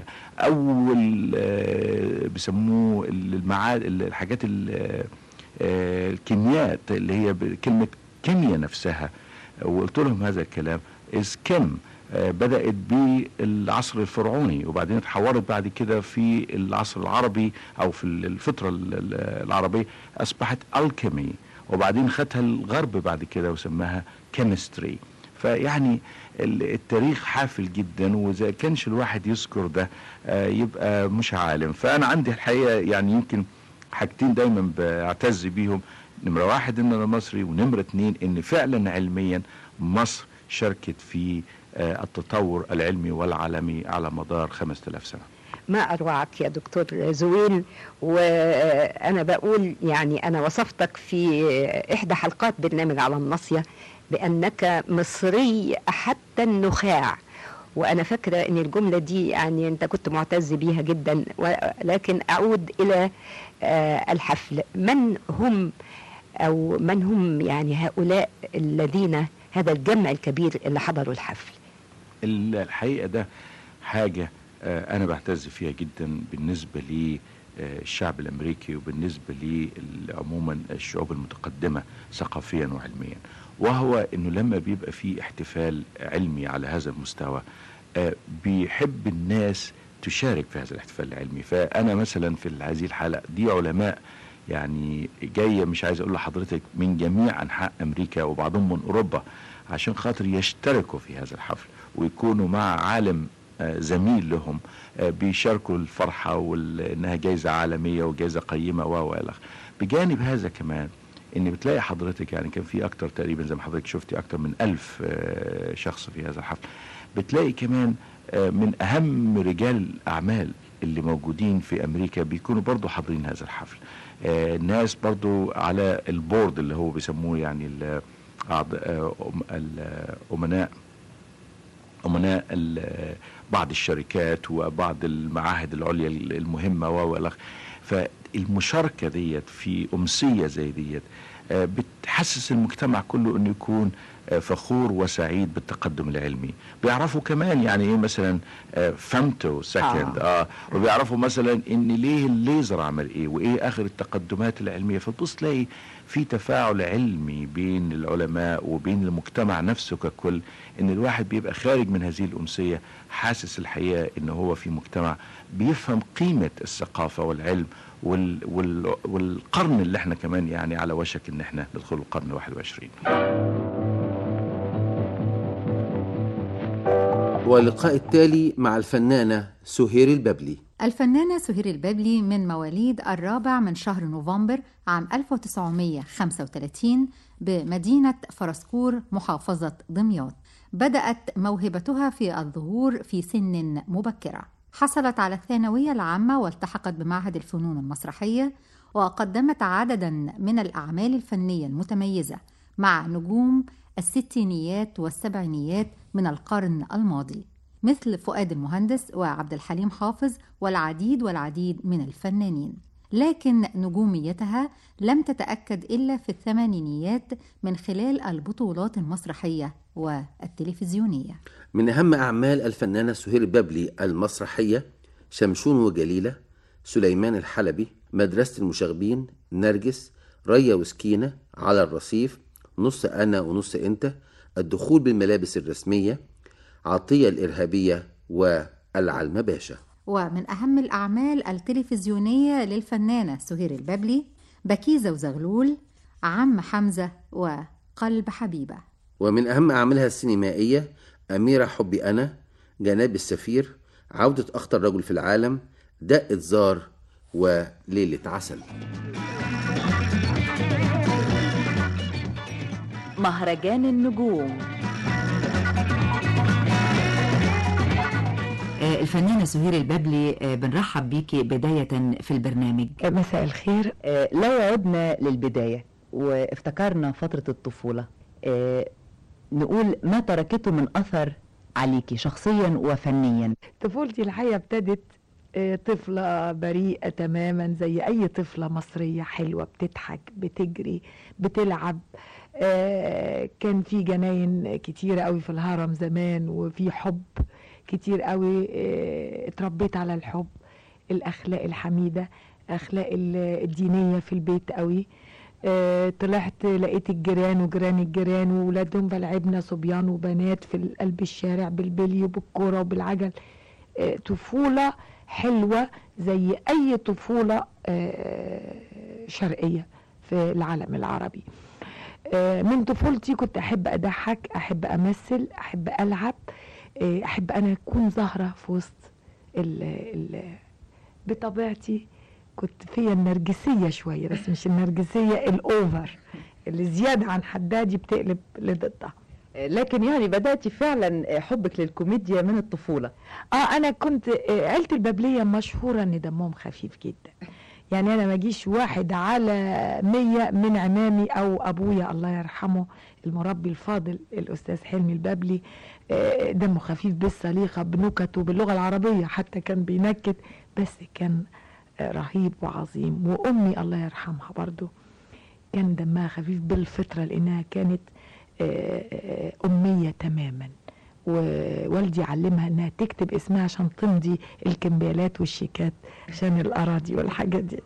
اول آه، بيسموه المعاد الحاجات ال- آه، الكيميات اللي هي ب- كلمه كيمياء نفسها وقلت لهم هذا الكلام از كيم آه، بدأت بالعصر الفرعوني وبعدين اتحورت بعد كده في العصر العربي أو في الفترة ال- ال- العربية أصبحت الكيمي وبعدين خدها الغرب بعد كده وسماها كيمستري فيعني ال- التاريخ حافل جدا واذا كانش الواحد يذكر ده آه، يبقى مش عالم فانا عندي الحقيقه يعني يمكن حاجتين دايما بعتز بيهم نمره واحد ان انا مصري ونمره اتنين ان فعلا علميا مصر شاركت في آه، التطور العلمي والعالمي على مدار 5000 سنه ما أروعك يا دكتور زويل وأنا بقول يعني أنا وصفتك في إحدى حلقات برنامج على الناصية بأنك مصري حتى النخاع وأنا فاكرة أن الجملة دي يعني أنت كنت معتز بيها جدا ولكن أعود إلى آه، الحفل من هم أو من هم يعني هؤلاء الذين هذا الجمع الكبير اللي حضروا الحفل ال- الحقيقه ده حاجه آه، انا بعتز فيها جدا بالنسبه للشعب الامريكي وبالنسبه لي عموما الشعوب المتقدمه ثقافيا وعلميا وهو انه لما بيبقى في احتفال علمي على هذا المستوى آه، بيحب الناس تشارك في هذا الاحتفال العلمي فانا مثلا في هذه الحلقه دي علماء يعني جايه مش عايز اقول لحضرتك من جميع انحاء امريكا وبعضهم من اوروبا عشان خاطر يشتركوا في هذا الحفل ويكونوا مع عالم آه، زميل لهم آه، بيشاركوا الفرحه وانها جائزه عالميه وجائزه قيمه و و الى آخره. بجانب هذا كمان ان بتلاقي حضرتك يعني كان في اكتر تقريبا زي ما حضرتك شفتي اكتر من ألف آه، شخص في هذا الحفل بتلاقي كمان آه، من اهم رجال الاعمال اللي موجودين في امريكا بيكونوا برضو حاضرين هذا الحفل آه، ناس برضو على البورد اللي هو بيسموه يعني ال- أعض- آه، أم- الامناء امناء ال- بعض الشركات وبعض المعاهد العليا المهمه و والى آخره. فالمشاركه ديت في امسيه زي ديت آه، بتحسس المجتمع كله انه يكون آه، فخور وسعيد بالتقدم العلمي بيعرفوا كمان يعني ايه مثلا فهمتو سكند اه, آه وبيعرفوا مثلا ان ليه الليزر عمل ايه وايه اخر التقدمات العلميه فتبص تلاقي في تفاعل علمي بين العلماء وبين المجتمع نفسه ككل ان الواحد بيبقى خارج من هذه الامسيه حاسس الحقيقه ان هو في مجتمع بيفهم قيمه الثقافه والعلم وال وال والقرن اللي احنا كمان يعني على وشك ان احنا ندخل القرن 21 واللقاء التالي مع الفنانة سهير الببلي الفنانة سهير البابلي من مواليد الرابع من شهر نوفمبر عام 1935 بمدينة فرسكور محافظة دمياط بدأت موهبتها في الظهور في سن مبكرة حصلت على الثانوية العامة والتحقت بمعهد الفنون المسرحية وقدمت عددا من الأعمال الفنية المتميزة مع نجوم الستينيات والسبعينيات من القرن الماضي مثل فؤاد المهندس وعبد الحليم حافظ والعديد والعديد من الفنانين لكن نجوميتها لم تتأكد إلا في الثمانينيات من خلال البطولات المسرحية والتلفزيونية من أهم أعمال الفنانة سهير الببلي المسرحية شمشون وجليلة سليمان الحلبي مدرسة المشاغبين نرجس ريا وسكينة على الرصيف نص أنا ونص أنت الدخول بالملابس الرسمية عطية الإرهابية والعلمة باشا ومن أهم الأعمال التلفزيونية للفنانة سهير الببلي بكيزة وزغلول عم حمزة وقلب حبيبة ومن أهم أعمالها السينمائية أميرة حبي أنا جناب السفير عودة أخطر رجل في العالم دقة زار وليلة عسل مهرجان النجوم آه، الفنانة سهير البابلي آه، بنرحب بيكي بداية في البرنامج مساء الخير آه، لو عدنا للبداية وافتكرنا فترة الطفولة آه، نقول ما تركته من أثر عليكي شخصيا وفنيا طفولتي الحقيقة ابتدت آه، طفلة بريئة تماما زي أي طفلة مصرية حلوة بتضحك بتجري بتلعب آه، كان في جناين كتيرة قوي في الهرم زمان وفي حب كتير قوي آه، اتربيت على الحب الأخلاق الحميدة أخلاق ال- الدينية في البيت قوي آه، طلعت لقيت الجيران وجيران الجيران وولادهم فلعبنا صبيان وبنات في قلب الشارع بالبلي وبالكورة وبالعجل آه، طفولة حلوة زي أي طفولة آه، شرقية في العالم العربي آه، من طفولتي كنت أحب أضحك أحب أمثل أحب ألعب آه، أحب أنا أكون ظاهرة في وسط ال ال بطبيعتي كنت فيا النرجسية شوية بس مش النرجسية الأوفر اللي زيادة عن حدها دي بتقلب لضدها لكن يعني بدأتي فعلا حبك للكوميديا من الطفولة اه انا كنت آه، عيلة البابلية مشهورة ان دمهم خفيف جدا يعني انا ما اجيش واحد على مية من عمامي او ابويا الله يرحمه المربي الفاضل الاستاذ حلمي البابلي آه، دمه خفيف بالسليقة بنكته باللغة العربية حتى كان بينكت بس كان آه، رهيب وعظيم وامي الله يرحمها برضو كان دمها خفيف بالفطرة لانها كانت آه، آه، امية تماما ووالدي علمها انها تكتب اسمها عشان تمضي الكمبيالات والشيكات عشان الاراضي والحاجات دي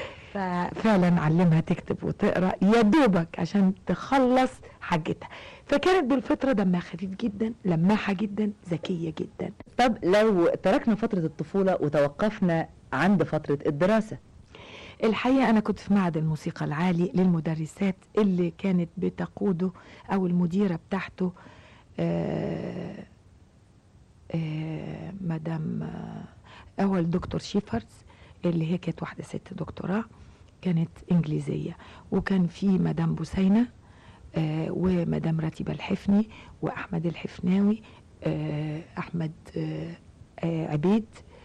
ففعلا علمها تكتب وتقرا يا دوبك عشان تخلص حاجتها فكانت بالفطره دمها خفيف جدا لماحه جدا ذكيه جدا طب لو تركنا فترة الطفولة وتوقفنا عند فترة الدراسة الحقيقه انا كنت في معهد الموسيقى العالي للمدرسات اللي كانت بتقوده او المديره بتاعته آه آه مدام آه اول دكتور شيفرز اللي هي كانت واحده ست دكتوراه كانت انجليزيه وكان في مدام بوسينه آه ومدام رتيبه الحفني واحمد الحفناوي آه احمد آه آه عبيد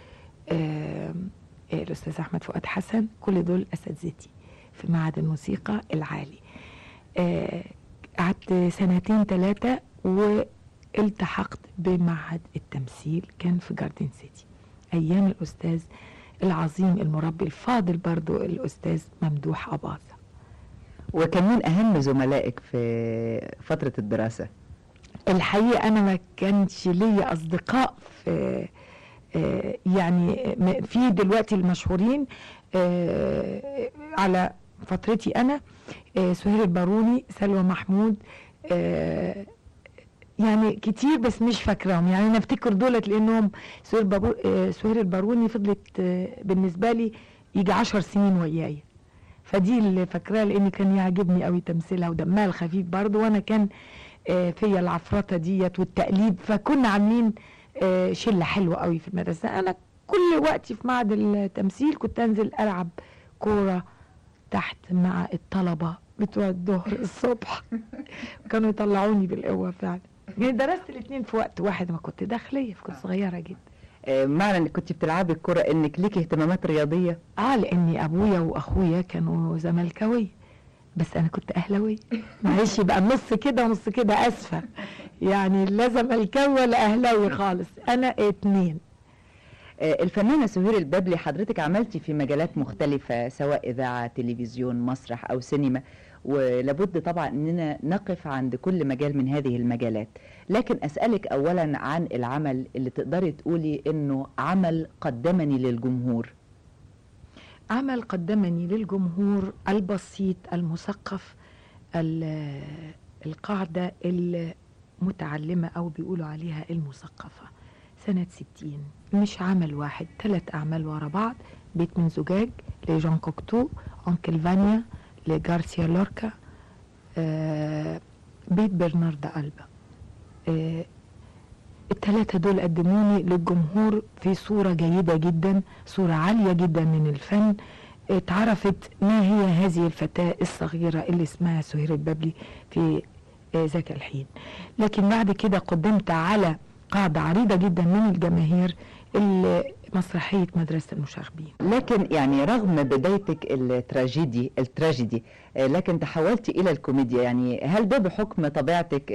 آه آه، الاستاذ احمد فؤاد حسن كل دول اساتذتي في معهد الموسيقى العالي آه، قعدت سنتين ثلاثه والتحقت بمعهد التمثيل كان في جاردن سيتي ايام الاستاذ العظيم المربي الفاضل برضو الاستاذ ممدوح اباظه وكان مين أهم زملائك في فترة الدراسة الحقيقه انا ما كانش ليا اصدقاء في آه، يعني م- في دلوقتي المشهورين آه، على فترتي انا آه، سهير الباروني سلوى محمود آه، يعني كتير بس مش فاكراهم يعني انا افتكر دولت لانهم سهير بابو- آه، سهير الباروني فضلت آه، بالنسبه لي يجي عشر سنين وياي فدي اللي فاكراها لان كان يعجبني قوي تمثيلها ودمها الخفيف برضه وانا كان آه، فيا العفرطه ديت والتقليد فكنا عاملين آه، شله حلوه قوي في المدرسه انا كل وقتي في معهد التمثيل كنت انزل العب كوره تحت مع الطلبه بتوع الظهر الصبح كانوا يطلعوني بالقوه فعلا يعني درست الاثنين في وقت واحد ما كنت داخليه فكنت صغيره جدا آه، معنى انك كنت بتلعبي الكرة انك ليكي اهتمامات رياضية اه لاني ابويا واخويا كانوا زملكاويه بس انا كنت اهلاويه معلش يبقى نص كده ونص كده اسفه يعني لا زملكاوي ولا اهلاوي خالص انا اتنين آه، الفنانة سهير البابلي حضرتك عملتي في مجالات مختلفة سواء إذاعة تلفزيون مسرح أو سينما ولابد طبعا أننا نقف عند كل مجال من هذه المجالات لكن أسألك أولا عن العمل اللي تقدري تقولي أنه عمل قدمني للجمهور عمل قدمني للجمهور البسيط المثقف ال- القاعدة المتعلمة أو بيقولوا عليها المثقفة سنة ستين مش عمل واحد ثلاث أعمال ورا بعض بيت من زجاج لجان كوكتو أنكل فانيا لجارسيا لوركا آه بيت برنارد ألبا آه الثلاثة دول قدموني للجمهور في صورة جيدة جدا صورة عالية جدا من الفن اتعرفت ما هي هذه الفتاة الصغيرة اللي اسمها سهير البابلي في آه، ذاك الحين لكن بعد كده قدمت على قاعدة عريضة جدا من الجماهير ال- مسرحية مدرسة المشاغبين لكن يعني رغم بدايتك التراجيدي التراجيدي آه، لكن تحولتي الى الكوميديا يعني هل ده بحكم طبيعتك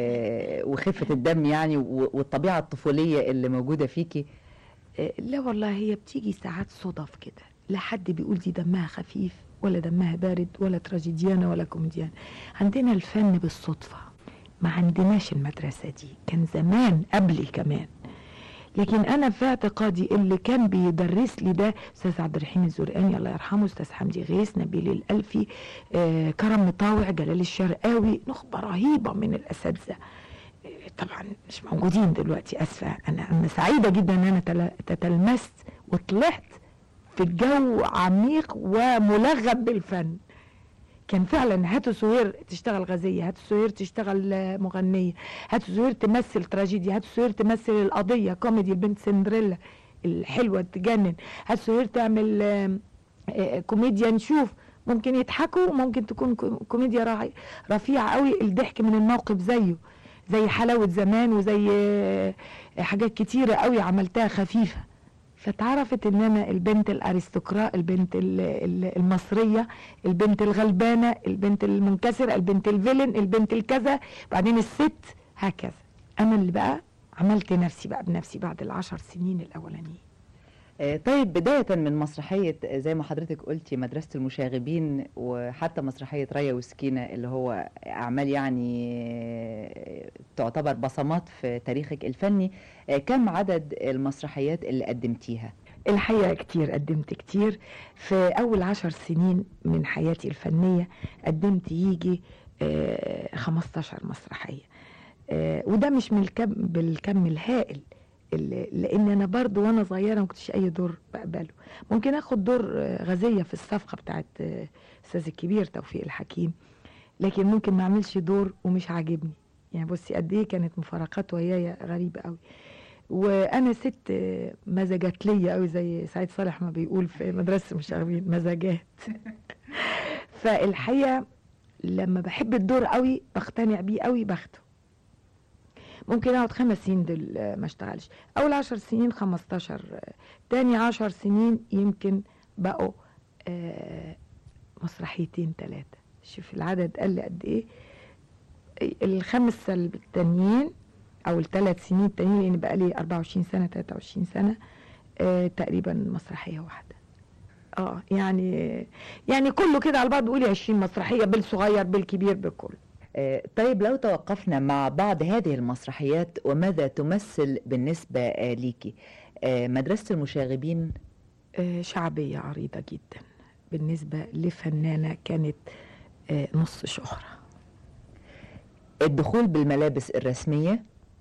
آه، وخفة الدم يعني و- والطبيعة الطفولية اللي موجودة فيكي آه، لا والله هي بتيجي ساعات صدف كده لا حد بيقول دي دمها خفيف ولا دمها بارد ولا تراجيديانة ولا كوميديان عندنا الفن بالصدفة ما عندناش المدرسة دي كان زمان قبلي كمان لكن انا في اعتقادي اللي كان بيدرس لي ده استاذ عبد الرحيم الزرقاني الله يرحمه استاذ حمدي غيث نبيل الالفي آه كرم مطاوع جلال الشرقاوي نخبه رهيبه من الاساتذه آه، طبعا مش موجودين دلوقتي اسفه انا انا سعيده جدا ان انا تل- تتلمست وطلعت في الجو عميق وملغب بالفن كان فعلا هاتوا سهير تشتغل غازية هاتوا سهير تشتغل آه، مغنية هاتوا سهير تمثل تراجيديا هاتوا سهير تمثل القضية كوميدي البنت سندريلا الحلوة تجنن هاتوا سهير تعمل آه، آه، كوميديا نشوف ممكن يضحكوا ممكن تكون كو- كوميديا راعي- رفيعة قوي الضحك من الموقف زيه زي حلاوة زمان وزي آه، حاجات كتيرة قوي عملتها خفيفة فتعرفت ان انا البنت الارستقراء البنت ال- ال- المصريه البنت الغلبانه البنت المنكسره البنت الفيلن البنت الكذا بعدين الست هكذا انا اللي بقى عملت نفسي بقى بنفسي بعد العشر سنين الاولانيين آه، طيب بداية من مسرحية آه، زي ما حضرتك قلتي مدرسة المشاغبين وحتى مسرحية ريا وسكينة اللي هو أعمال يعني آه، تعتبر بصمات في تاريخك الفني آه، كم عدد المسرحيات اللي قدمتيها؟ الحقيقة كتير قدمت كتير في أول عشر سنين من حياتي الفنية قدمت يجي آه، 15 مسرحية آه، وده مش من الكم بالكم الهائل اللي- لان انا برضو وانا صغيره ما كنتش اي دور بقبله ممكن اخد دور آه، غازيه في الصفقه بتاعت آه، استاذ الكبير توفيق الحكيم لكن ممكن ما اعملش دور ومش عاجبني يعني بصي قد ايه كانت مفارقات ويايا غريبه قوي وانا ست آه، مزاجات ليا قوي زي سعيد صالح ما بيقول في مدرسه المشاغبين مزاجات فالحقيقه لما بحب الدور قوي بقتنع بيه قوي باخده ممكن اقعد خمس سنين دول آه، ما اشتغلش اول عشر سنين خمستاشر آه، تاني عشر سنين يمكن بقوا آه، مسرحيتين ثلاثة شوف العدد قل قد ايه الخمس التانيين او الثلاث سنين التانيين لان بقى لي 24 سنة 23 سنة آه تقريبا مسرحية واحدة اه يعني يعني كله كده على بعض قولي 20 مسرحية بالصغير بالكبير بالكل آه، طيب لو توقفنا مع بعض هذه المسرحيات وماذا تمثل بالنسبة آه، ليكي آه، مدرسة المشاغبين آه، شعبية عريضة جدا بالنسبة لفنانة كانت آه، نص شهرة الدخول بالملابس الرسمية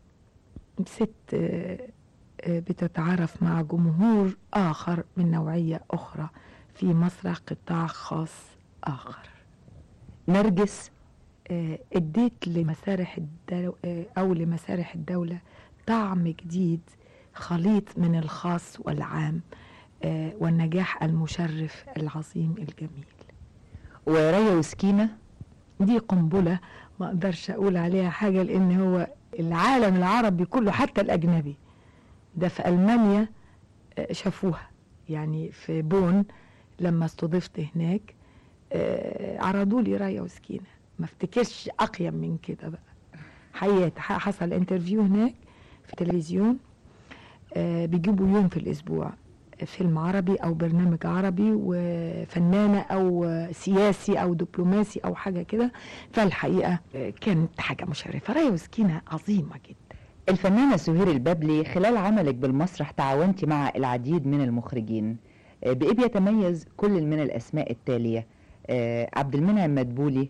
ست آه، آه، بتتعارف مع جمهور آخر من نوعية أخرى في مسرح قطاع خاص آخر نرجس آه، اديت لمسارح الدو... آه، أو لمسارح الدولة طعم جديد خليط من الخاص والعام آه، والنجاح المشرف العظيم الجميل وريا وسكينة دي قنبلة ما اقدرش اقول عليها حاجة لان هو العالم العربي كله حتى الاجنبي ده في المانيا آه، شافوها يعني في بون لما استضفت هناك آه، عرضوا لي رايه وسكينه ما افتكرش اقيم من كده بقى حقيقة ح- حصل انترفيو هناك في التلفزيون آه، بيجيبوا يوم في الاسبوع فيلم عربي او برنامج عربي وفنانه او آه، سياسي او دبلوماسي او حاجه كده فالحقيقه آه، كانت حاجه مشرفه رايه وسكينه عظيمه جدا الفنانة سهير البابلي خلال عملك بالمسرح تعاونت مع العديد من المخرجين آه، بإيه بيتميز كل من الأسماء التالية آه، عبد المنعم مدبولي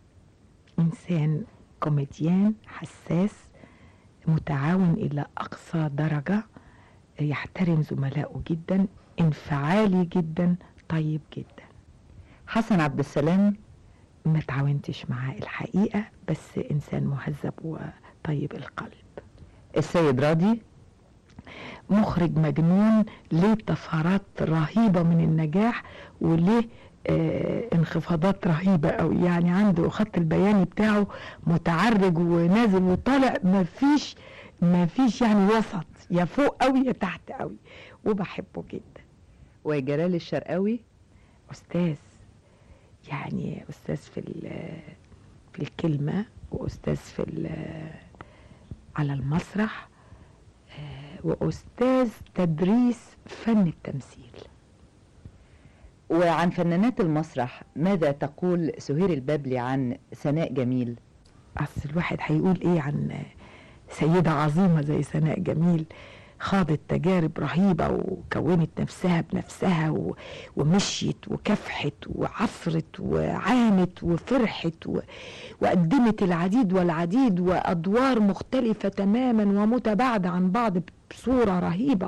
انسان كوميديان حساس متعاون الى اقصى درجه يحترم زملائه جدا انفعالي جدا طيب جدا حسن عبد السلام ما تعاونتش معاه الحقيقه بس انسان مهذب وطيب القلب السيد راضي مخرج مجنون ليه طفرات رهيبه من النجاح وليه آه انخفاضات رهيبة قوي يعني عنده خط البياني بتاعه متعرج ونازل وطالع مفيش مفيش يعني وسط يا فوق قوي يا تحت قوي وبحبه جدا وجلال الشرقاوي أستاذ يعني أستاذ في ال- في الكلمة وأستاذ في ال- على المسرح آه، وأستاذ تدريس فن التمثيل وعن فنانات المسرح ماذا تقول سهير البابلي عن سناء جميل أصل الواحد هيقول إيه عن سيدة عظيمة زي سناء جميل خاضت تجارب رهيبة وكونت نفسها بنفسها و... ومشيت وكافحت وعفرت وعانت وفرحت و... وقدمت العديد والعديد وأدوار مختلفة تماما ومتباعدة عن بعض بصورة رهيبة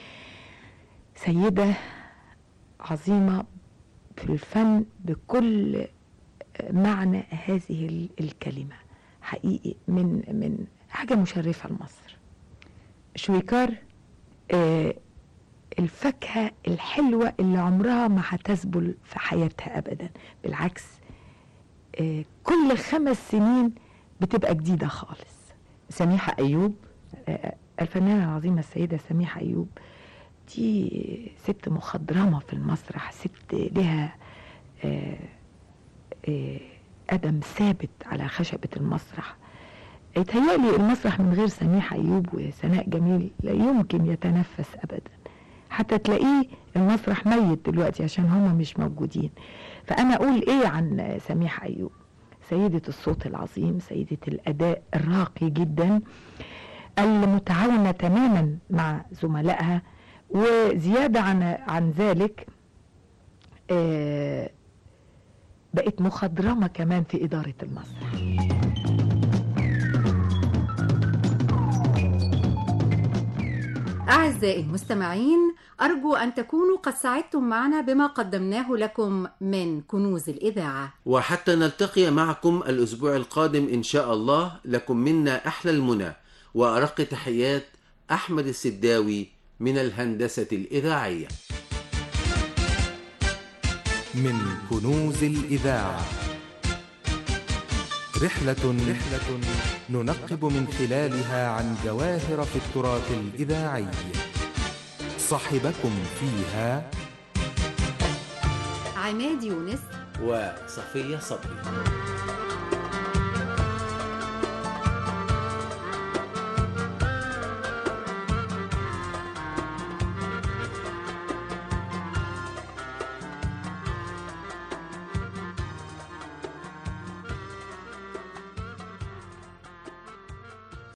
سيدة عظيمة في الفن بكل معنى هذه ال- الكلمة حقيقي من من حاجة مشرفة لمصر شويكار آه الفاكهة الحلوة اللي عمرها ما هتذبل في حياتها أبدا بالعكس آه كل خمس سنين بتبقى جديدة خالص سميحة أيوب آه الفنانة العظيمة السيدة سميحة أيوب دي ست مخضرمة في المسرح ست لها آه آه قدم ثابت على خشبة المسرح يتهيألي المسرح من غير سميحة أيوب وسناء جميل لا يمكن يتنفس أبدا حتى تلاقيه المسرح ميت دلوقتي عشان هما مش موجودين فأنا أقول إيه عن سميحة أيوب سيدة الصوت العظيم سيدة الأداء الراقي جدا المتعاونة تماما مع زملائها وزيادة عن عن ذلك آه بقت مخضرمة كمان في إدارة المسرح أعزائي المستمعين أرجو أن تكونوا قد سعدتم معنا بما قدمناه لكم من كنوز الإذاعة وحتى نلتقي معكم الأسبوع القادم إن شاء الله لكم منا أحلى المنى وأرق تحيات أحمد السداوي من الهندسة الإذاعية من كنوز الإذاعة رحلة رحلة ننقب من خلالها عن جواهر في التراث الإذاعي صاحبكم فيها عماد يونس وصفية صبري